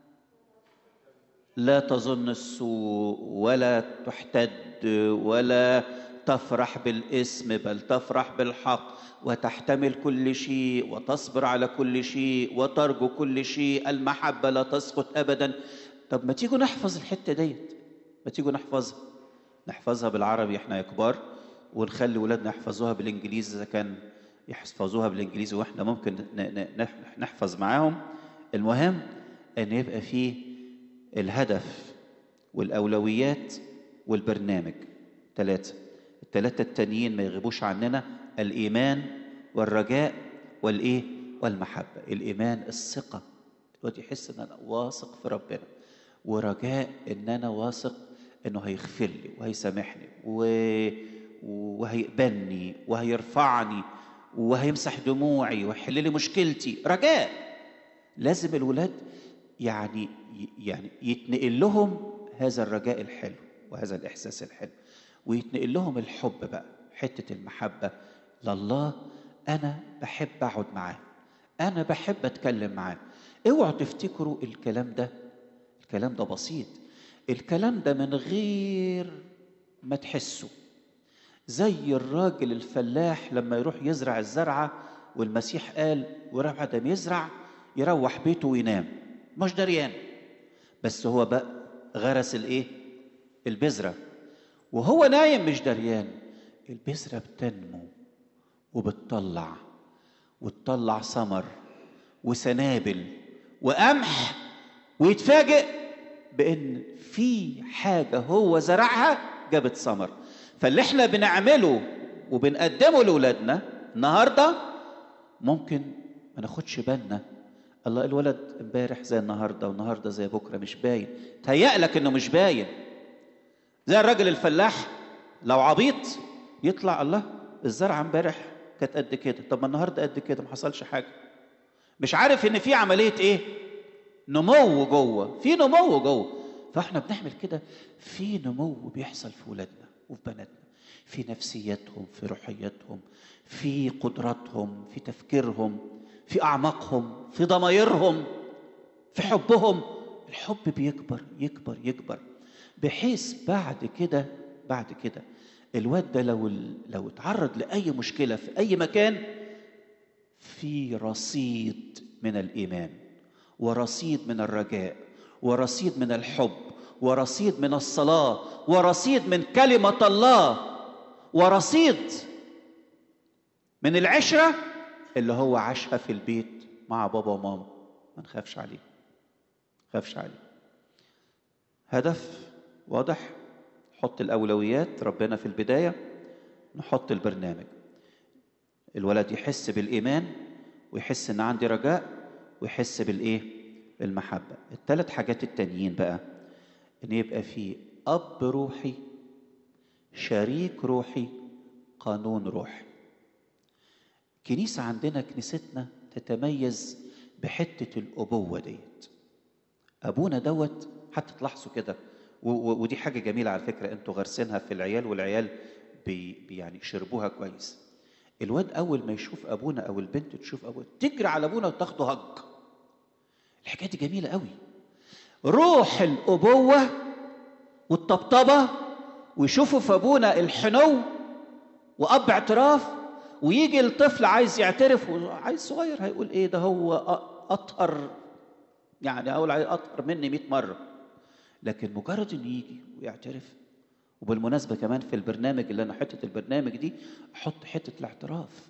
لا تظن السوء ولا تحتد ولا تفرح بالاسم بل تفرح بالحق وتحتمل كل شيء وتصبر على كل شيء وترجو كل شيء المحبة لا تسقط أبدا طب ما تيجوا نحفظ الحتة ديت ما تيجوا نحفظها نحفظها بالعربي احنا يا كبار ونخلي ولادنا يحفظوها بالانجليزي اذا كان يحفظوها بالانجليزي واحنا ممكن نحفظ معاهم المهم ان يبقى فيه الهدف والاولويات والبرنامج ثلاثه الثلاثه التانيين ما يغيبوش عننا الايمان والرجاء والايه والمحبه الايمان الثقه الواد يحس ان انا واثق في ربنا ورجاء ان انا واثق انه هيغفر لي وهيسامحني و... وهيقبلني وهيرفعني وهيمسح دموعي ويحل لي مشكلتي رجاء لازم الولاد يعني يعني يتنقل لهم هذا الرجاء الحلو وهذا الاحساس الحلو ويتنقل لهم الحب بقى حته المحبه لله انا بحب اقعد معاه انا بحب اتكلم معاه اوعوا تفتكروا الكلام ده الكلام ده بسيط الكلام ده من غير ما تحسوا زي الراجل الفلاح لما يروح يزرع الزرعة والمسيح قال وراح بعد ما يزرع يروح بيته وينام مش دريان بس هو بقى غرس الايه البذرة وهو نايم مش دريان البذرة بتنمو وبتطلع وتطلع ثمر وسنابل وقمح ويتفاجئ بان في حاجه هو زرعها جابت ثمر فاللي احنا بنعمله وبنقدمه لاولادنا النهارده ممكن ما ناخدش بالنا الله الولد امبارح زي النهارده والنهارده زي بكره مش باين تهيأ لك انه مش باين زي الراجل الفلاح لو عبيط يطلع الله الزرعه امبارح كانت قد كده طب ما النهارده قد كده ما حصلش حاجه مش عارف ان في عمليه ايه نمو جوه في نمو جوه فاحنا بنعمل كده في نمو بيحصل في ولادنا وفي بناتنا في نفسيتهم في روحيتهم في قدراتهم في تفكيرهم في اعماقهم في ضمايرهم في حبهم الحب بيكبر يكبر يكبر بحيث بعد كده بعد كده الواد ده لو لو اتعرض لاي مشكله في اي مكان في رصيد من الايمان ورصيد من الرجاء ورصيد من الحب ورصيد من الصلاه ورصيد من كلمه الله ورصيد من العشره اللي هو عاشها في البيت مع بابا وماما ما نخافش عليه نخافش عليه هدف واضح حط الاولويات ربنا في البدايه نحط البرنامج الولد يحس بالايمان ويحس ان عندي رجاء ويحس بالايه بالمحبه الثلاث حاجات التانيين بقى ان يبقى في اب روحي شريك روحي قانون روحي كنيسه عندنا كنيستنا تتميز بحته الابوه ديت ابونا دوت حتى تلاحظوا كده ودي حاجه جميله على فكره انتوا غارسينها في العيال والعيال بي يعني شربوها كويس الواد اول ما يشوف ابونا او البنت تشوف ابونا تجري على ابونا وتاخده هج الحكايه دي جميله قوي روح الابوه والطبطبه ويشوفوا في ابونا الحنو واب اعتراف ويجي الطفل عايز يعترف عايز صغير هيقول ايه ده هو اطهر يعني اقول عليه اطهر مني 100 مره لكن مجرد انه يجي ويعترف وبالمناسبة كمان في البرنامج اللي أنا حتة البرنامج دي أحط حتة الاعتراف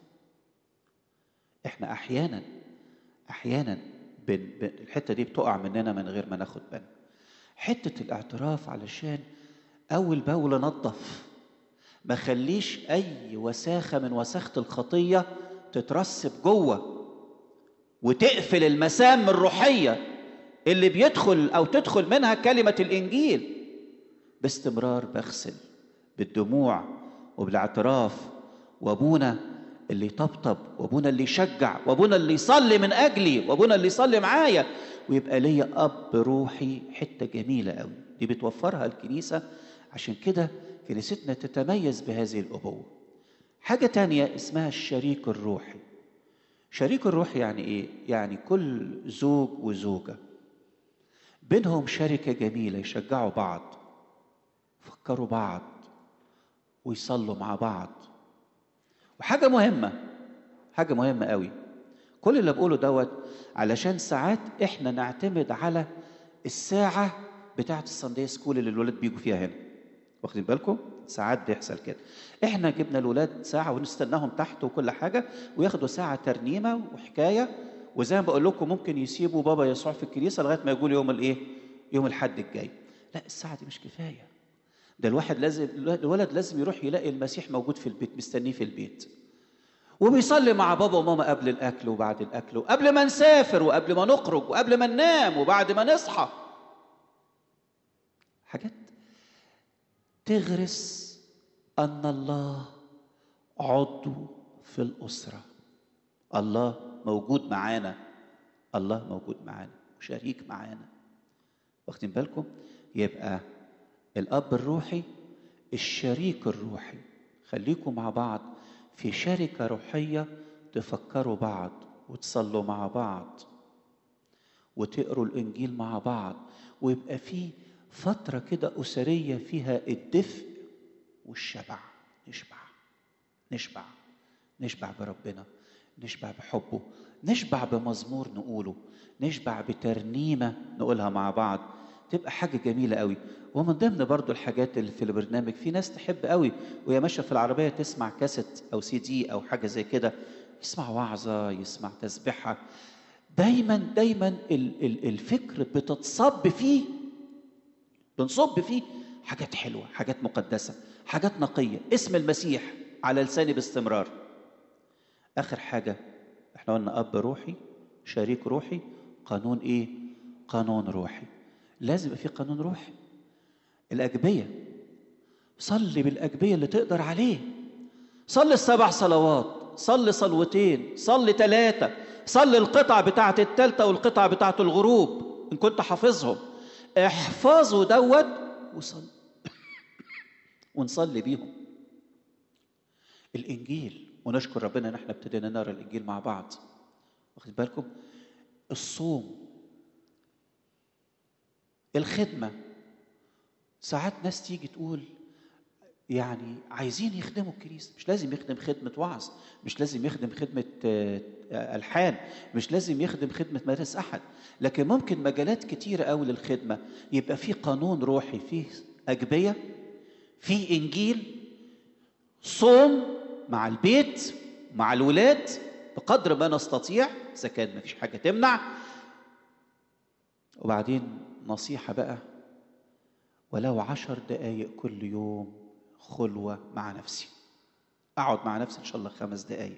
إحنا أحيانا أحيانا بن بن الحتة دي بتقع مننا من غير ما ناخد بالنا حتة الاعتراف علشان أول بأول أنظف ما خليش اي وساخه من وساخه الخطيه تترسب جوه وتقفل المسام الروحيه اللي بيدخل او تدخل منها كلمه الانجيل باستمرار بغسل بالدموع وبالاعتراف وابونا اللي يطبطب وابونا اللي يشجع وابونا اللي يصلي من اجلي وابونا اللي يصلي معايا ويبقى ليا اب روحي حته جميله قوي دي بتوفرها الكنيسه عشان كده كنيستنا تتميز بهذه الابوه حاجه تانية اسمها الشريك الروحي شريك الروح يعني ايه يعني كل زوج وزوجه بينهم شركه جميله يشجعوا بعض يفكروا بعض ويصلوا مع بعض وحاجه مهمه حاجه مهمه قوي كل اللي بقوله دوت علشان ساعات احنا نعتمد على الساعه بتاعه الساندي سكول اللي الولاد بيجوا فيها هنا واخدين بالكم ساعات بيحصل كده احنا جبنا الولاد ساعه ونستناهم تحت وكل حاجه وياخدوا ساعه ترنيمه وحكايه وزي ما بقول لكم ممكن يسيبوا بابا يسوع في الكنيسه لغايه ما يقول يوم الايه يوم الحد الجاي لا الساعه دي مش كفايه ده الواحد لازم الولد لازم يروح يلاقي المسيح موجود في البيت مستنيه في البيت وبيصلي مع بابا وماما قبل الاكل وبعد الاكل وقبل ما نسافر وقبل ما نخرج وقبل ما ننام وبعد ما نصحى حاجات تغرس ان الله عضو في الاسره الله موجود معانا الله موجود معانا شريك معانا واخدين بالكم يبقى الاب الروحي الشريك الروحي خليكم مع بعض في شركه روحيه تفكروا بعض وتصلوا مع بعض وتقروا الانجيل مع بعض ويبقى في فتره كده اسريه فيها الدفء والشبع نشبع نشبع نشبع بربنا نشبع بحبه نشبع بمزمور نقوله نشبع بترنيمه نقولها مع بعض تبقى حاجه جميله قوي ومن ضمن برضو الحاجات اللي في البرنامج في ناس تحب قوي وهي ماشيه في العربيه تسمع كاسيت او سي دي او حاجه زي كده يسمع وعظه يسمع تسبحه دايما دايما ال- ال- الفكر بتتصب فيه بنصب فيه حاجات حلوه حاجات مقدسه حاجات نقيه اسم المسيح على لساني باستمرار اخر حاجه احنا قلنا اب روحي شريك روحي قانون ايه قانون روحي لازم يبقى في قانون روحي الاجبيه صلي بالاجبيه اللي تقدر عليه صلي السبع صلوات صلي صلوتين صلي ثلاثه صلي القطع بتاعه الثالثه والقطع بتاعه الغروب ان كنت حافظهم احفظوا دوت وصلي ونصلي بيهم الانجيل ونشكر ربنا ان احنا ابتدينا نقرا الانجيل مع بعض واخد بالكم الصوم الخدمه ساعات ناس تيجي تقول يعني عايزين يخدموا الكنيسه مش لازم يخدم خدمه وعظ مش لازم يخدم خدمه آه، آه، الحان مش لازم يخدم خدمه مدارس احد لكن ممكن مجالات كتيره قوي للخدمه يبقى في قانون روحي فيه اجبيه في انجيل صوم مع البيت مع الولاد بقدر ما نستطيع اذا كان ما فيش حاجه تمنع وبعدين نصيحه بقى ولو عشر دقايق كل يوم خلوه مع نفسي اقعد مع نفسي ان شاء الله خمس دقايق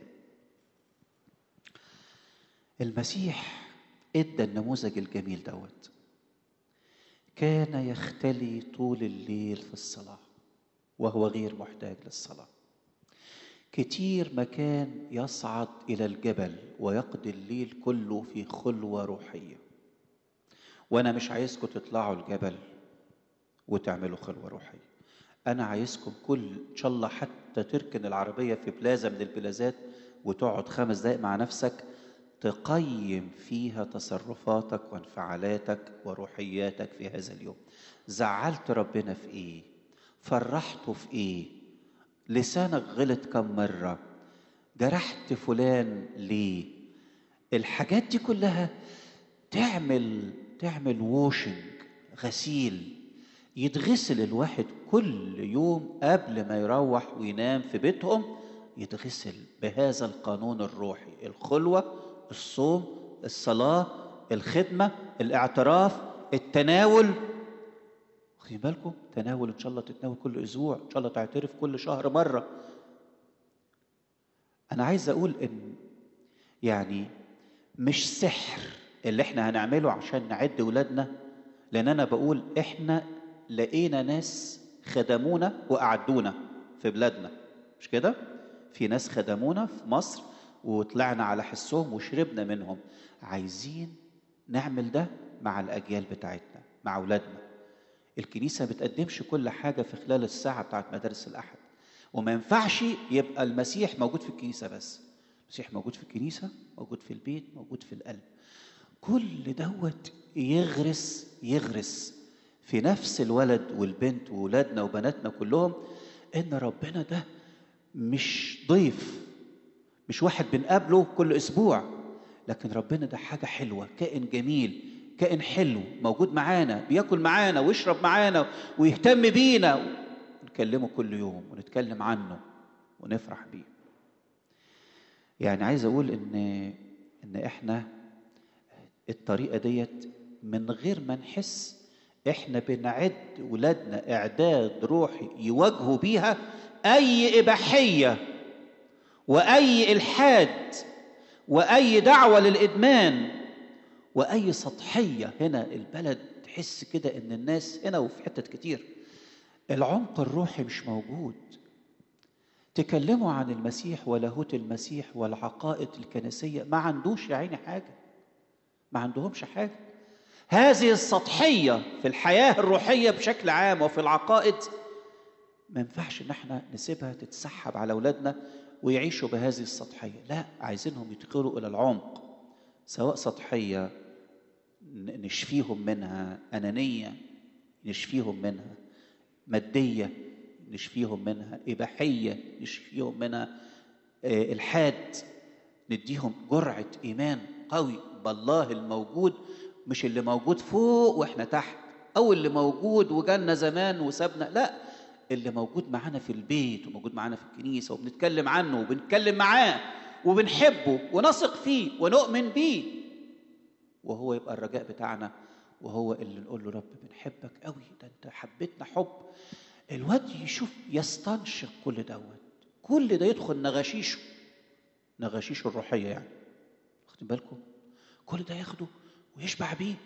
المسيح ادى النموذج الجميل دوت كان يختلي طول الليل في الصلاه وهو غير محتاج للصلاه كتير ما كان يصعد الى الجبل ويقضي الليل كله في خلوه روحيه وانا مش عايزكم تطلعوا الجبل وتعملوا خلوه روحيه انا عايزكم كل ان شاء الله حتى تركن العربيه في بلازا من البلازات وتقعد خمس دقائق مع نفسك تقيم فيها تصرفاتك وانفعالاتك وروحياتك في هذا اليوم زعلت ربنا في ايه فرحته في ايه لسانك غلط كم مره جرحت فلان ليه الحاجات دي كلها تعمل تعمل ووشنج غسيل يتغسل الواحد كل يوم قبل ما يروح وينام في بيتهم يتغسل بهذا القانون الروحي الخلوة الصوم الصلاة الخدمة الاعتراف التناول واخدين بالكم تناول ان شاء الله تتناول كل اسبوع ان شاء الله تعترف كل شهر مره انا عايز اقول ان يعني مش سحر اللي احنا هنعمله عشان نعد ولادنا لان انا بقول احنا لقينا ناس خدمونا وقعدونا في بلادنا مش كده في ناس خدمونا في مصر وطلعنا على حسهم وشربنا منهم عايزين نعمل ده مع الاجيال بتاعتنا مع اولادنا الكنيسه ما بتقدمش كل حاجه في خلال الساعه بتاعت مدارس الاحد وما ينفعش يبقى المسيح موجود في الكنيسه بس المسيح موجود في الكنيسه موجود في البيت موجود في القلب كل دوت يغرس يغرس في نفس الولد والبنت وولادنا وبناتنا كلهم ان ربنا ده مش ضيف مش واحد بنقابله كل اسبوع لكن ربنا ده حاجه حلوه كائن جميل كائن حلو موجود معانا بياكل معانا ويشرب معانا ويهتم بينا نكلمه كل يوم ونتكلم عنه ونفرح بيه يعني عايز اقول ان ان احنا الطريقه ديت من غير ما نحس احنا بنعد ولادنا اعداد روحي يواجهوا بيها اي اباحيه واي الحاد واي دعوه للادمان واي سطحيه هنا البلد تحس كده ان الناس هنا وفي حتت كتير العمق الروحي مش موجود تكلموا عن المسيح ولاهوت المسيح والعقائد الكنسيه ما عندوش يا عيني حاجه ما عندهمش حاجه هذه السطحيه في الحياه الروحيه بشكل عام وفي العقائد ما ينفعش ان احنا نسيبها تتسحب على اولادنا ويعيشوا بهذه السطحيه لا عايزينهم يدخلوا الى العمق سواء سطحيه نشفيهم منها انانيه نشفيهم منها ماديه نشفيهم منها اباحيه نشفيهم منها الحاد نديهم جرعه ايمان قوي بالله الموجود مش اللي موجود فوق واحنا تحت او اللي موجود وجالنا زمان وسابنا لا اللي موجود معانا في البيت وموجود معانا في الكنيسه وبنتكلم عنه وبنتكلم معاه وبنحبه ونثق فيه ونؤمن بيه وهو يبقى الرجاء بتاعنا وهو اللي نقول له رب بنحبك قوي ده انت حبيتنا حب الواد يشوف يستنشق كل دوت كل ده يدخل نغاشيشه نغاشيشه الروحيه يعني واخدين بالكم كل ده ياخده ويشبع بيه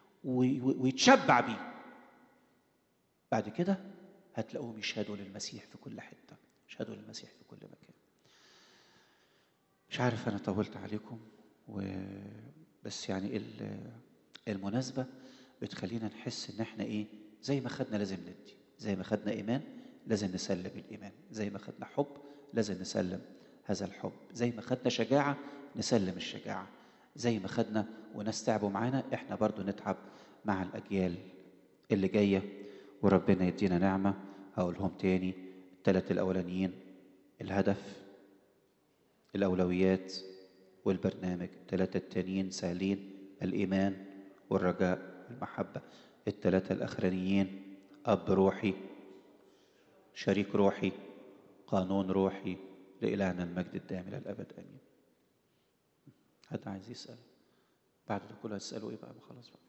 ويتشبع بيه بعد كده هتلاقوهم يشهدوا للمسيح في كل حته يشهدوا للمسيح في كل مكان مش عارف انا طولت عليكم و... بس يعني المناسبه بتخلينا نحس ان احنا ايه زي ما خدنا لازم ندي زي ما خدنا ايمان لازم نسلم الايمان زي ما خدنا حب لازم نسلم هذا الحب زي ما خدنا شجاعه نسلم الشجاعه زي ما خدنا وناس تعبوا معانا احنا برضو نتعب مع الاجيال اللي جايه وربنا يدينا نعمه هقولهم تاني الثلاث الاولانيين الهدف الاولويات والبرنامج الثلاثه التانيين سهلين الايمان والرجاء والمحبه الثلاثه الاخرانيين اب روحي شريك روحي قانون روحي لإلهنا المجد الدائم إلى الأبد آمين حد عايز يسأل بعد ده كله هتسألوا إيه بقى خلاص بقى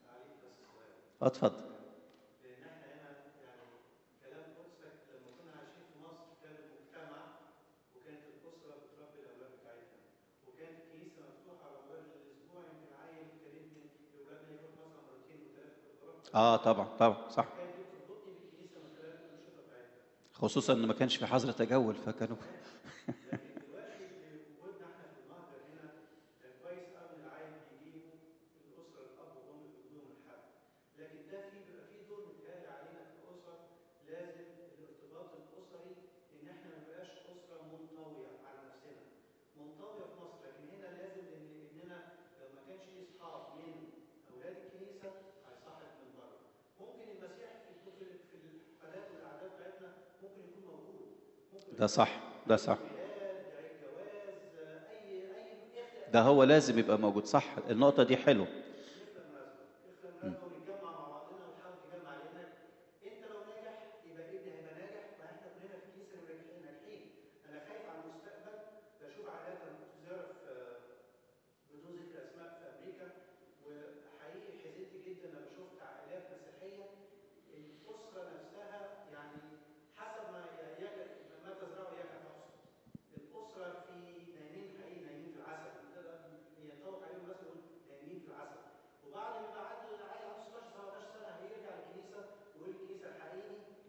اتفضل لان احنا هنا يعني كلام قدسك لما كنا عايشين في مصر كان المجتمع وكانت الاسره بتربي الاولاد بتاعتنا وكانت الكنيسه مفتوحه على مدار الاسبوع يمكن عيل يكلمني اولادنا يروح مثلا مرتين وثلاثه في الاسبوع اه طبعا طبعا صح كان بتربطني بالكنيسه من خلال الانشطه بتاعتنا خصوصا ان ما كانش في حظر تجول فكانوا لكن دلوقتي وجودنا احنا في المهجر هنا كان كويس قوي ان العيل بيجيبه الاسره الاب والام بيجيبوهم الحد لكن ده في بيبقى في دور متهيألي علينا في الاسر لازم الارتباط الاسري ان احنا ما نبقاش اسره منطويه على نفسنا منطويه في مصر لكن هنا لازم ان اننا لو ما كانش ليه اصحاب من اولاد الكنيسه هيصاحب من بره ممكن المسيح في في في الحفلات والاعداد بتاعتنا ممكن يكون موجود ممكن ده صح ده صح ميلاد عيد جواز اي اي اخلق ده هو لازم يبقى موجود صح النقطة دي حلوة اخلق مناسبه اخلق مناسبه ونتجمع مع بعضنا ونحاول نجمع لانك انت لو ناجح يبقى ابني هيبقى ناجح واحنا كلنا في الكنيسه نبقى ناجحين ناجحين انا خايف على المستقبل بشوف عائلات انا كنت زياره في بدون ذكر اسماء في امريكا وحقيقي حزنت جدا لما شفت عائلات مسيحيه الاسره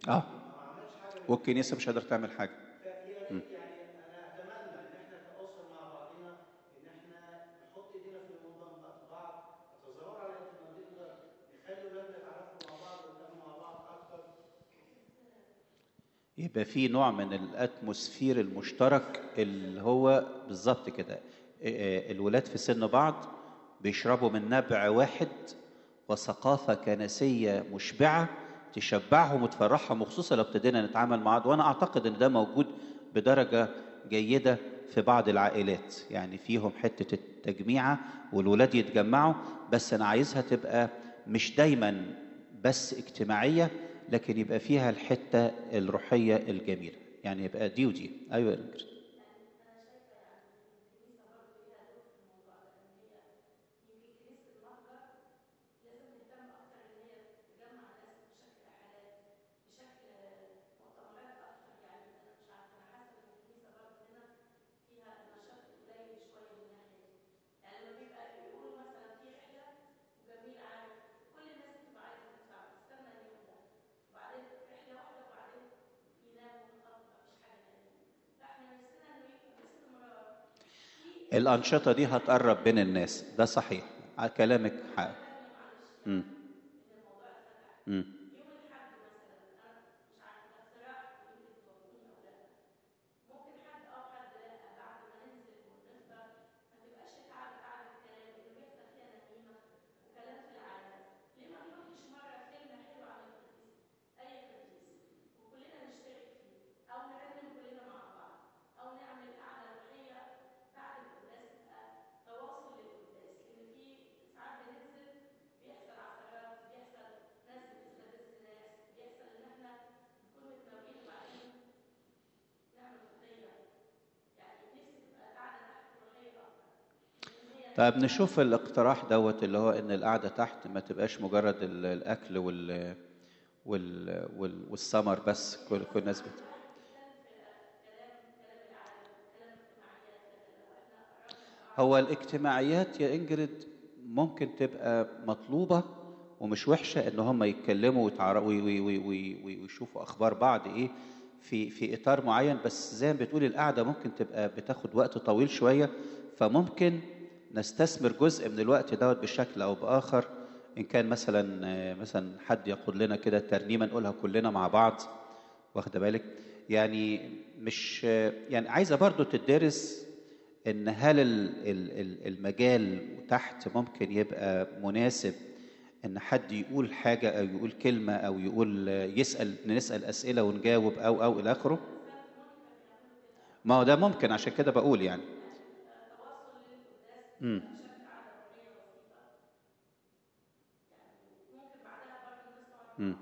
اه والكنيسه مش قادره تعمل حاجه يعني انا اتمنى ان احنا كاسر مع بعضنا ان احنا نحط ايدينا في الموضوع بعض نتظاهر على قد ما نقدر نخلي ولادنا يتعرفوا مع بعض ويفهموا مع بعض اكتر يبقى في نوع من الاتموسفير المشترك اللي هو بالظبط كده آه، الولاد في سن بعض بيشربوا من نبع واحد وثقافة كنسية مشبعة تشبعهم وتفرحهم وخصوصا لو ابتدينا نتعامل مع بعض وانا اعتقد ان ده موجود بدرجة جيدة في بعض العائلات يعني فيهم حتة التجميعة والولاد يتجمعوا بس انا عايزها تبقى مش دايما بس اجتماعية لكن يبقى فيها الحتة الروحية الجميلة يعني يبقى دي ودي ايوه يا إنجريد. الأنشطة دي هتقرب بين الناس ده صحيح ع- كلامك حق مم. مم. طيب نشوف الاقتراح دوت اللي هو ان القعده تحت ما تبقاش مجرد ال- الاكل وال وال وال- والسمر بس كل كل الناس بت... هو الاجتماعيات يا انجريد ممكن تبقى مطلوبه ومش وحشه ان هم يتكلموا ويتعر- وي- وي- وي- وي- وي- ويشوفوا اخبار بعض ايه في في اطار معين بس زي ما بتقولي القعده ممكن تبقى بتاخد وقت طويل شويه فممكن نستثمر جزء من الوقت دوت بشكل او باخر ان كان مثلا آه، مثلا حد يقول لنا كده ترنيمه نقولها كلنا مع بعض واخده بالك يعني مش آه، يعني عايزه برضو تدرس ان هل ال- ال- ال- المجال تحت ممكن يبقى مناسب ان حد يقول حاجه او يقول كلمه او يقول يسال نسال اسئله ونجاوب او او الى اخره ما هو ده ممكن عشان كده بقول يعني امم امم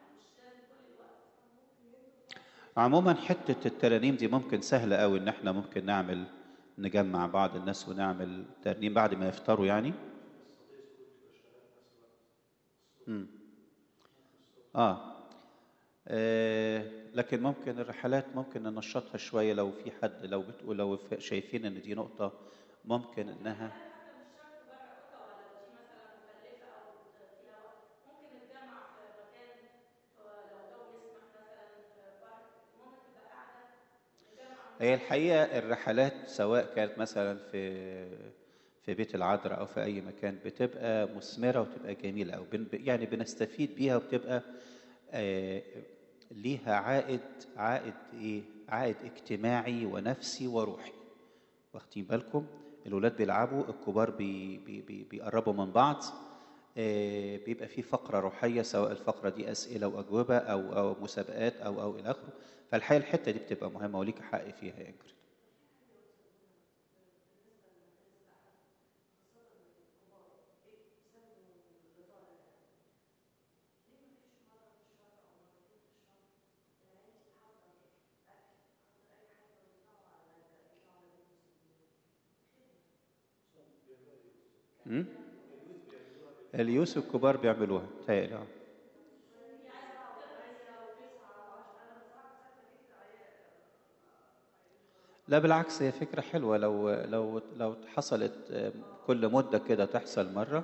عموما حته الترانيم دي ممكن سهله قوي ان احنا ممكن نعمل نجمع بعض الناس ونعمل ترنيم بعد ما يفطروا يعني امم آه. اه لكن ممكن الرحلات ممكن ننشطها شويه لو في حد لو بتقول لو ف- شايفين ان دي نقطه ممكن انها هي الحقيقه الرحلات سواء كانت مثلا في في بيت العذراء او في اي مكان بتبقى مثمره وتبقى جميله او بن يعني بنستفيد بيها وبتبقى آه ليها عائد عائد ايه عائد اجتماعي ونفسي وروحي واخدين بالكم الولاد بيلعبوا الكبار بي بي بي بيقربوا من بعض آه، بيبقى في فقرة روحية سواء الفقرة دي أسئلة وأجوبة أو أو مسابقات أو أو إلى آخره فالحقيقة الحتة دي بتبقى مهمة وليك حق فيها يا إنجريد أمم؟ اليوس الكبار بيعملوها تهيألي آه. لا بالعكس هي فكرة حلوة لو لو لو حصلت آه، كل مدة كده تحصل مرة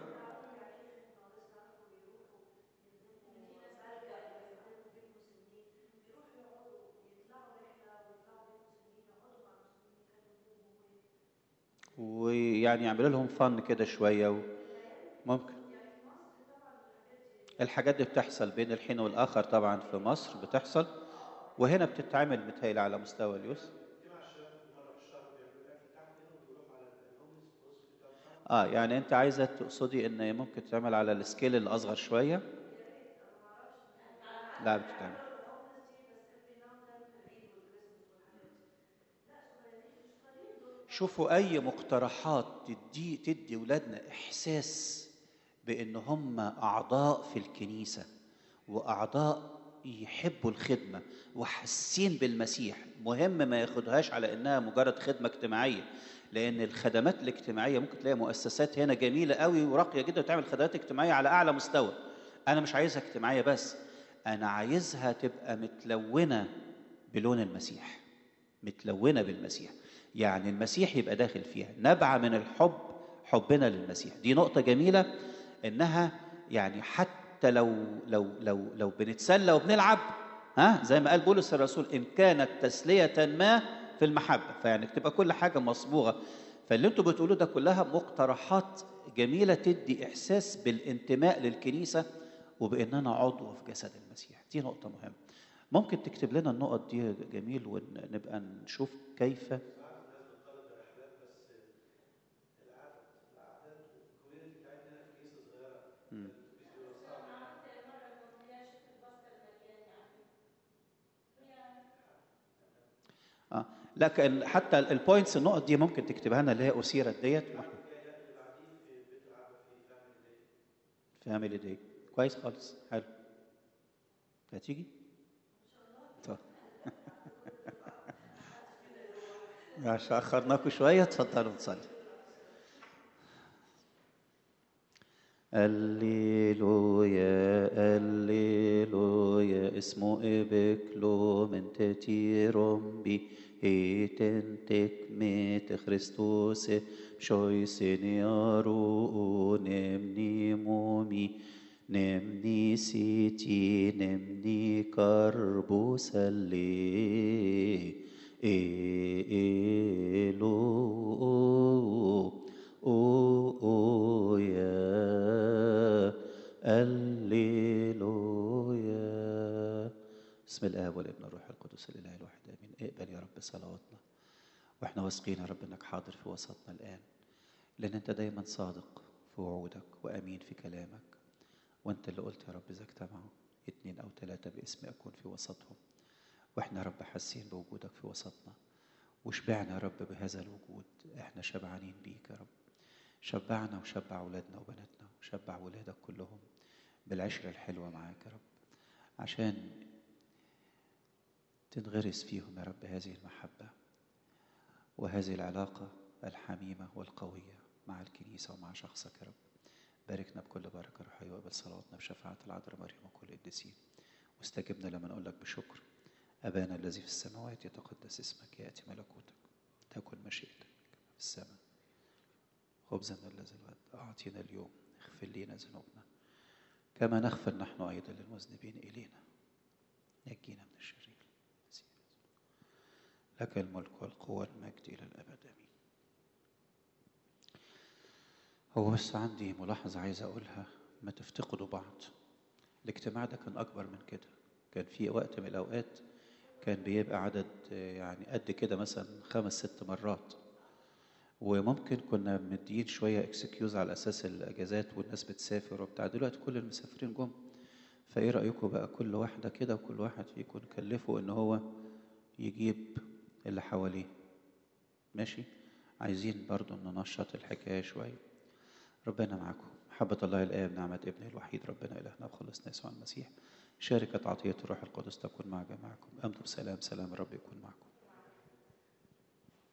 يعني يعملوا لهم فن كده شويه و... ممكن الحاجات دي بتحصل بين الحين والاخر طبعا في مصر بتحصل وهنا بتتعمل متهيألي على مستوى اليوس اه يعني انت عايزه تقصدي ان ممكن تعمل على السكيل الاصغر شويه لا بتتعمل شوفوا اي مقترحات تدي تدي ولادنا احساس بان هم اعضاء في الكنيسه واعضاء يحبوا الخدمه وحاسين بالمسيح مهم ما ياخدهاش على انها مجرد خدمه اجتماعيه لان الخدمات الاجتماعيه ممكن تلاقي مؤسسات هنا جميله قوي وراقيه جدا وتعمل خدمات اجتماعيه على اعلى مستوى انا مش عايزها اجتماعيه بس انا عايزها تبقى متلونه بلون المسيح متلونه بالمسيح يعني المسيح يبقى داخل فيها نبع من الحب حبنا للمسيح دي نقطه جميله انها يعني حتى لو لو لو لو بنتسلى وبنلعب ها زي ما قال بولس الرسول ان كانت تسليه ما في المحبه فيعني تبقى كل حاجه مصبوغه فاللي انتوا بتقولوه ده كلها مقترحات جميله تدي احساس بالانتماء للكنيسه وبان انا عضو في جسد المسيح دي نقطه مهمه ممكن تكتب لنا النقط دي جميل ونبقى نشوف كيف مم. اه لكن حتى البوينتس النقط دي ممكن تكتبها لنا اللي هي اثيرت ديت فاميلي داي كويس خالص حلو هتيجي؟ طب عشان اخرناكم شويه اتفضلوا نصلي الليلويا الليلويا اسمه ابكلو من تتيرم بي هيتن تكمت خريستوس شوي سينيارو نمني مومي نمني سيتي نمني كربوس اللي إلو أو أو يا الليلويا بسم الآب والابن والروح القدس الإله الواحد آمين اقبل يا رب صلواتنا واحنا واثقين يا رب انك حاضر في وسطنا الآن لأن أنت دايما صادق في وعودك وأمين في كلامك وأنت اللي قلت يا رب إذا اجتمعوا اتنين أو ثلاثة باسمي أكون في وسطهم واحنا يا رب حاسين بوجودك في وسطنا وشبعنا يا رب بهذا الوجود احنا شبعانين بيك يا رب شبعنا وشبع أولادنا وبناتنا وشبع ولادك كلهم بالعشرة الحلوة معاك يا رب عشان تنغرس فيهم يا رب هذه المحبة وهذه العلاقة الحميمة والقوية مع الكنيسة ومع شخصك يا رب باركنا بكل بركة روحية وقبل صلواتنا بشفاعة العذراء مريم وكل القديسين واستجبنا لما نقول لك بشكر أبانا الذي في السماوات يتقدس اسمك يأتي ملكوتك تكن مشيئتك في السماء خبزنا الذي الغد أعطينا اليوم اغفر لنا ذنوبنا كما نغفر نحن أيضا للمذنبين إلينا نجينا من الشرير لك الملك والقوة والمجد إلى الأبد آمين هو بس عندي ملاحظة عايز أقولها ما تفتقدوا بعض الاجتماع ده كان أكبر من كده كان في وقت من الأوقات كان بيبقى عدد يعني قد كده مثلا خمس ست مرات وممكن كنا مدين شويه اكسكيوز على اساس الاجازات والناس بتسافر وبتاع دلوقتي كل المسافرين جم فايه رايكم بقى كل واحده كده وكل واحد فيكم كلفه ان هو يجيب اللي حواليه ماشي عايزين برضو ننشط الحكايه شويه ربنا معاكم محبة الله الآب نعمة ابنه الوحيد ربنا إلهنا وخلصنا يسوع المسيح شاركة عطية الروح القدس تكون مع جماعكم أمضوا بسلام سلام الرب يكون معكم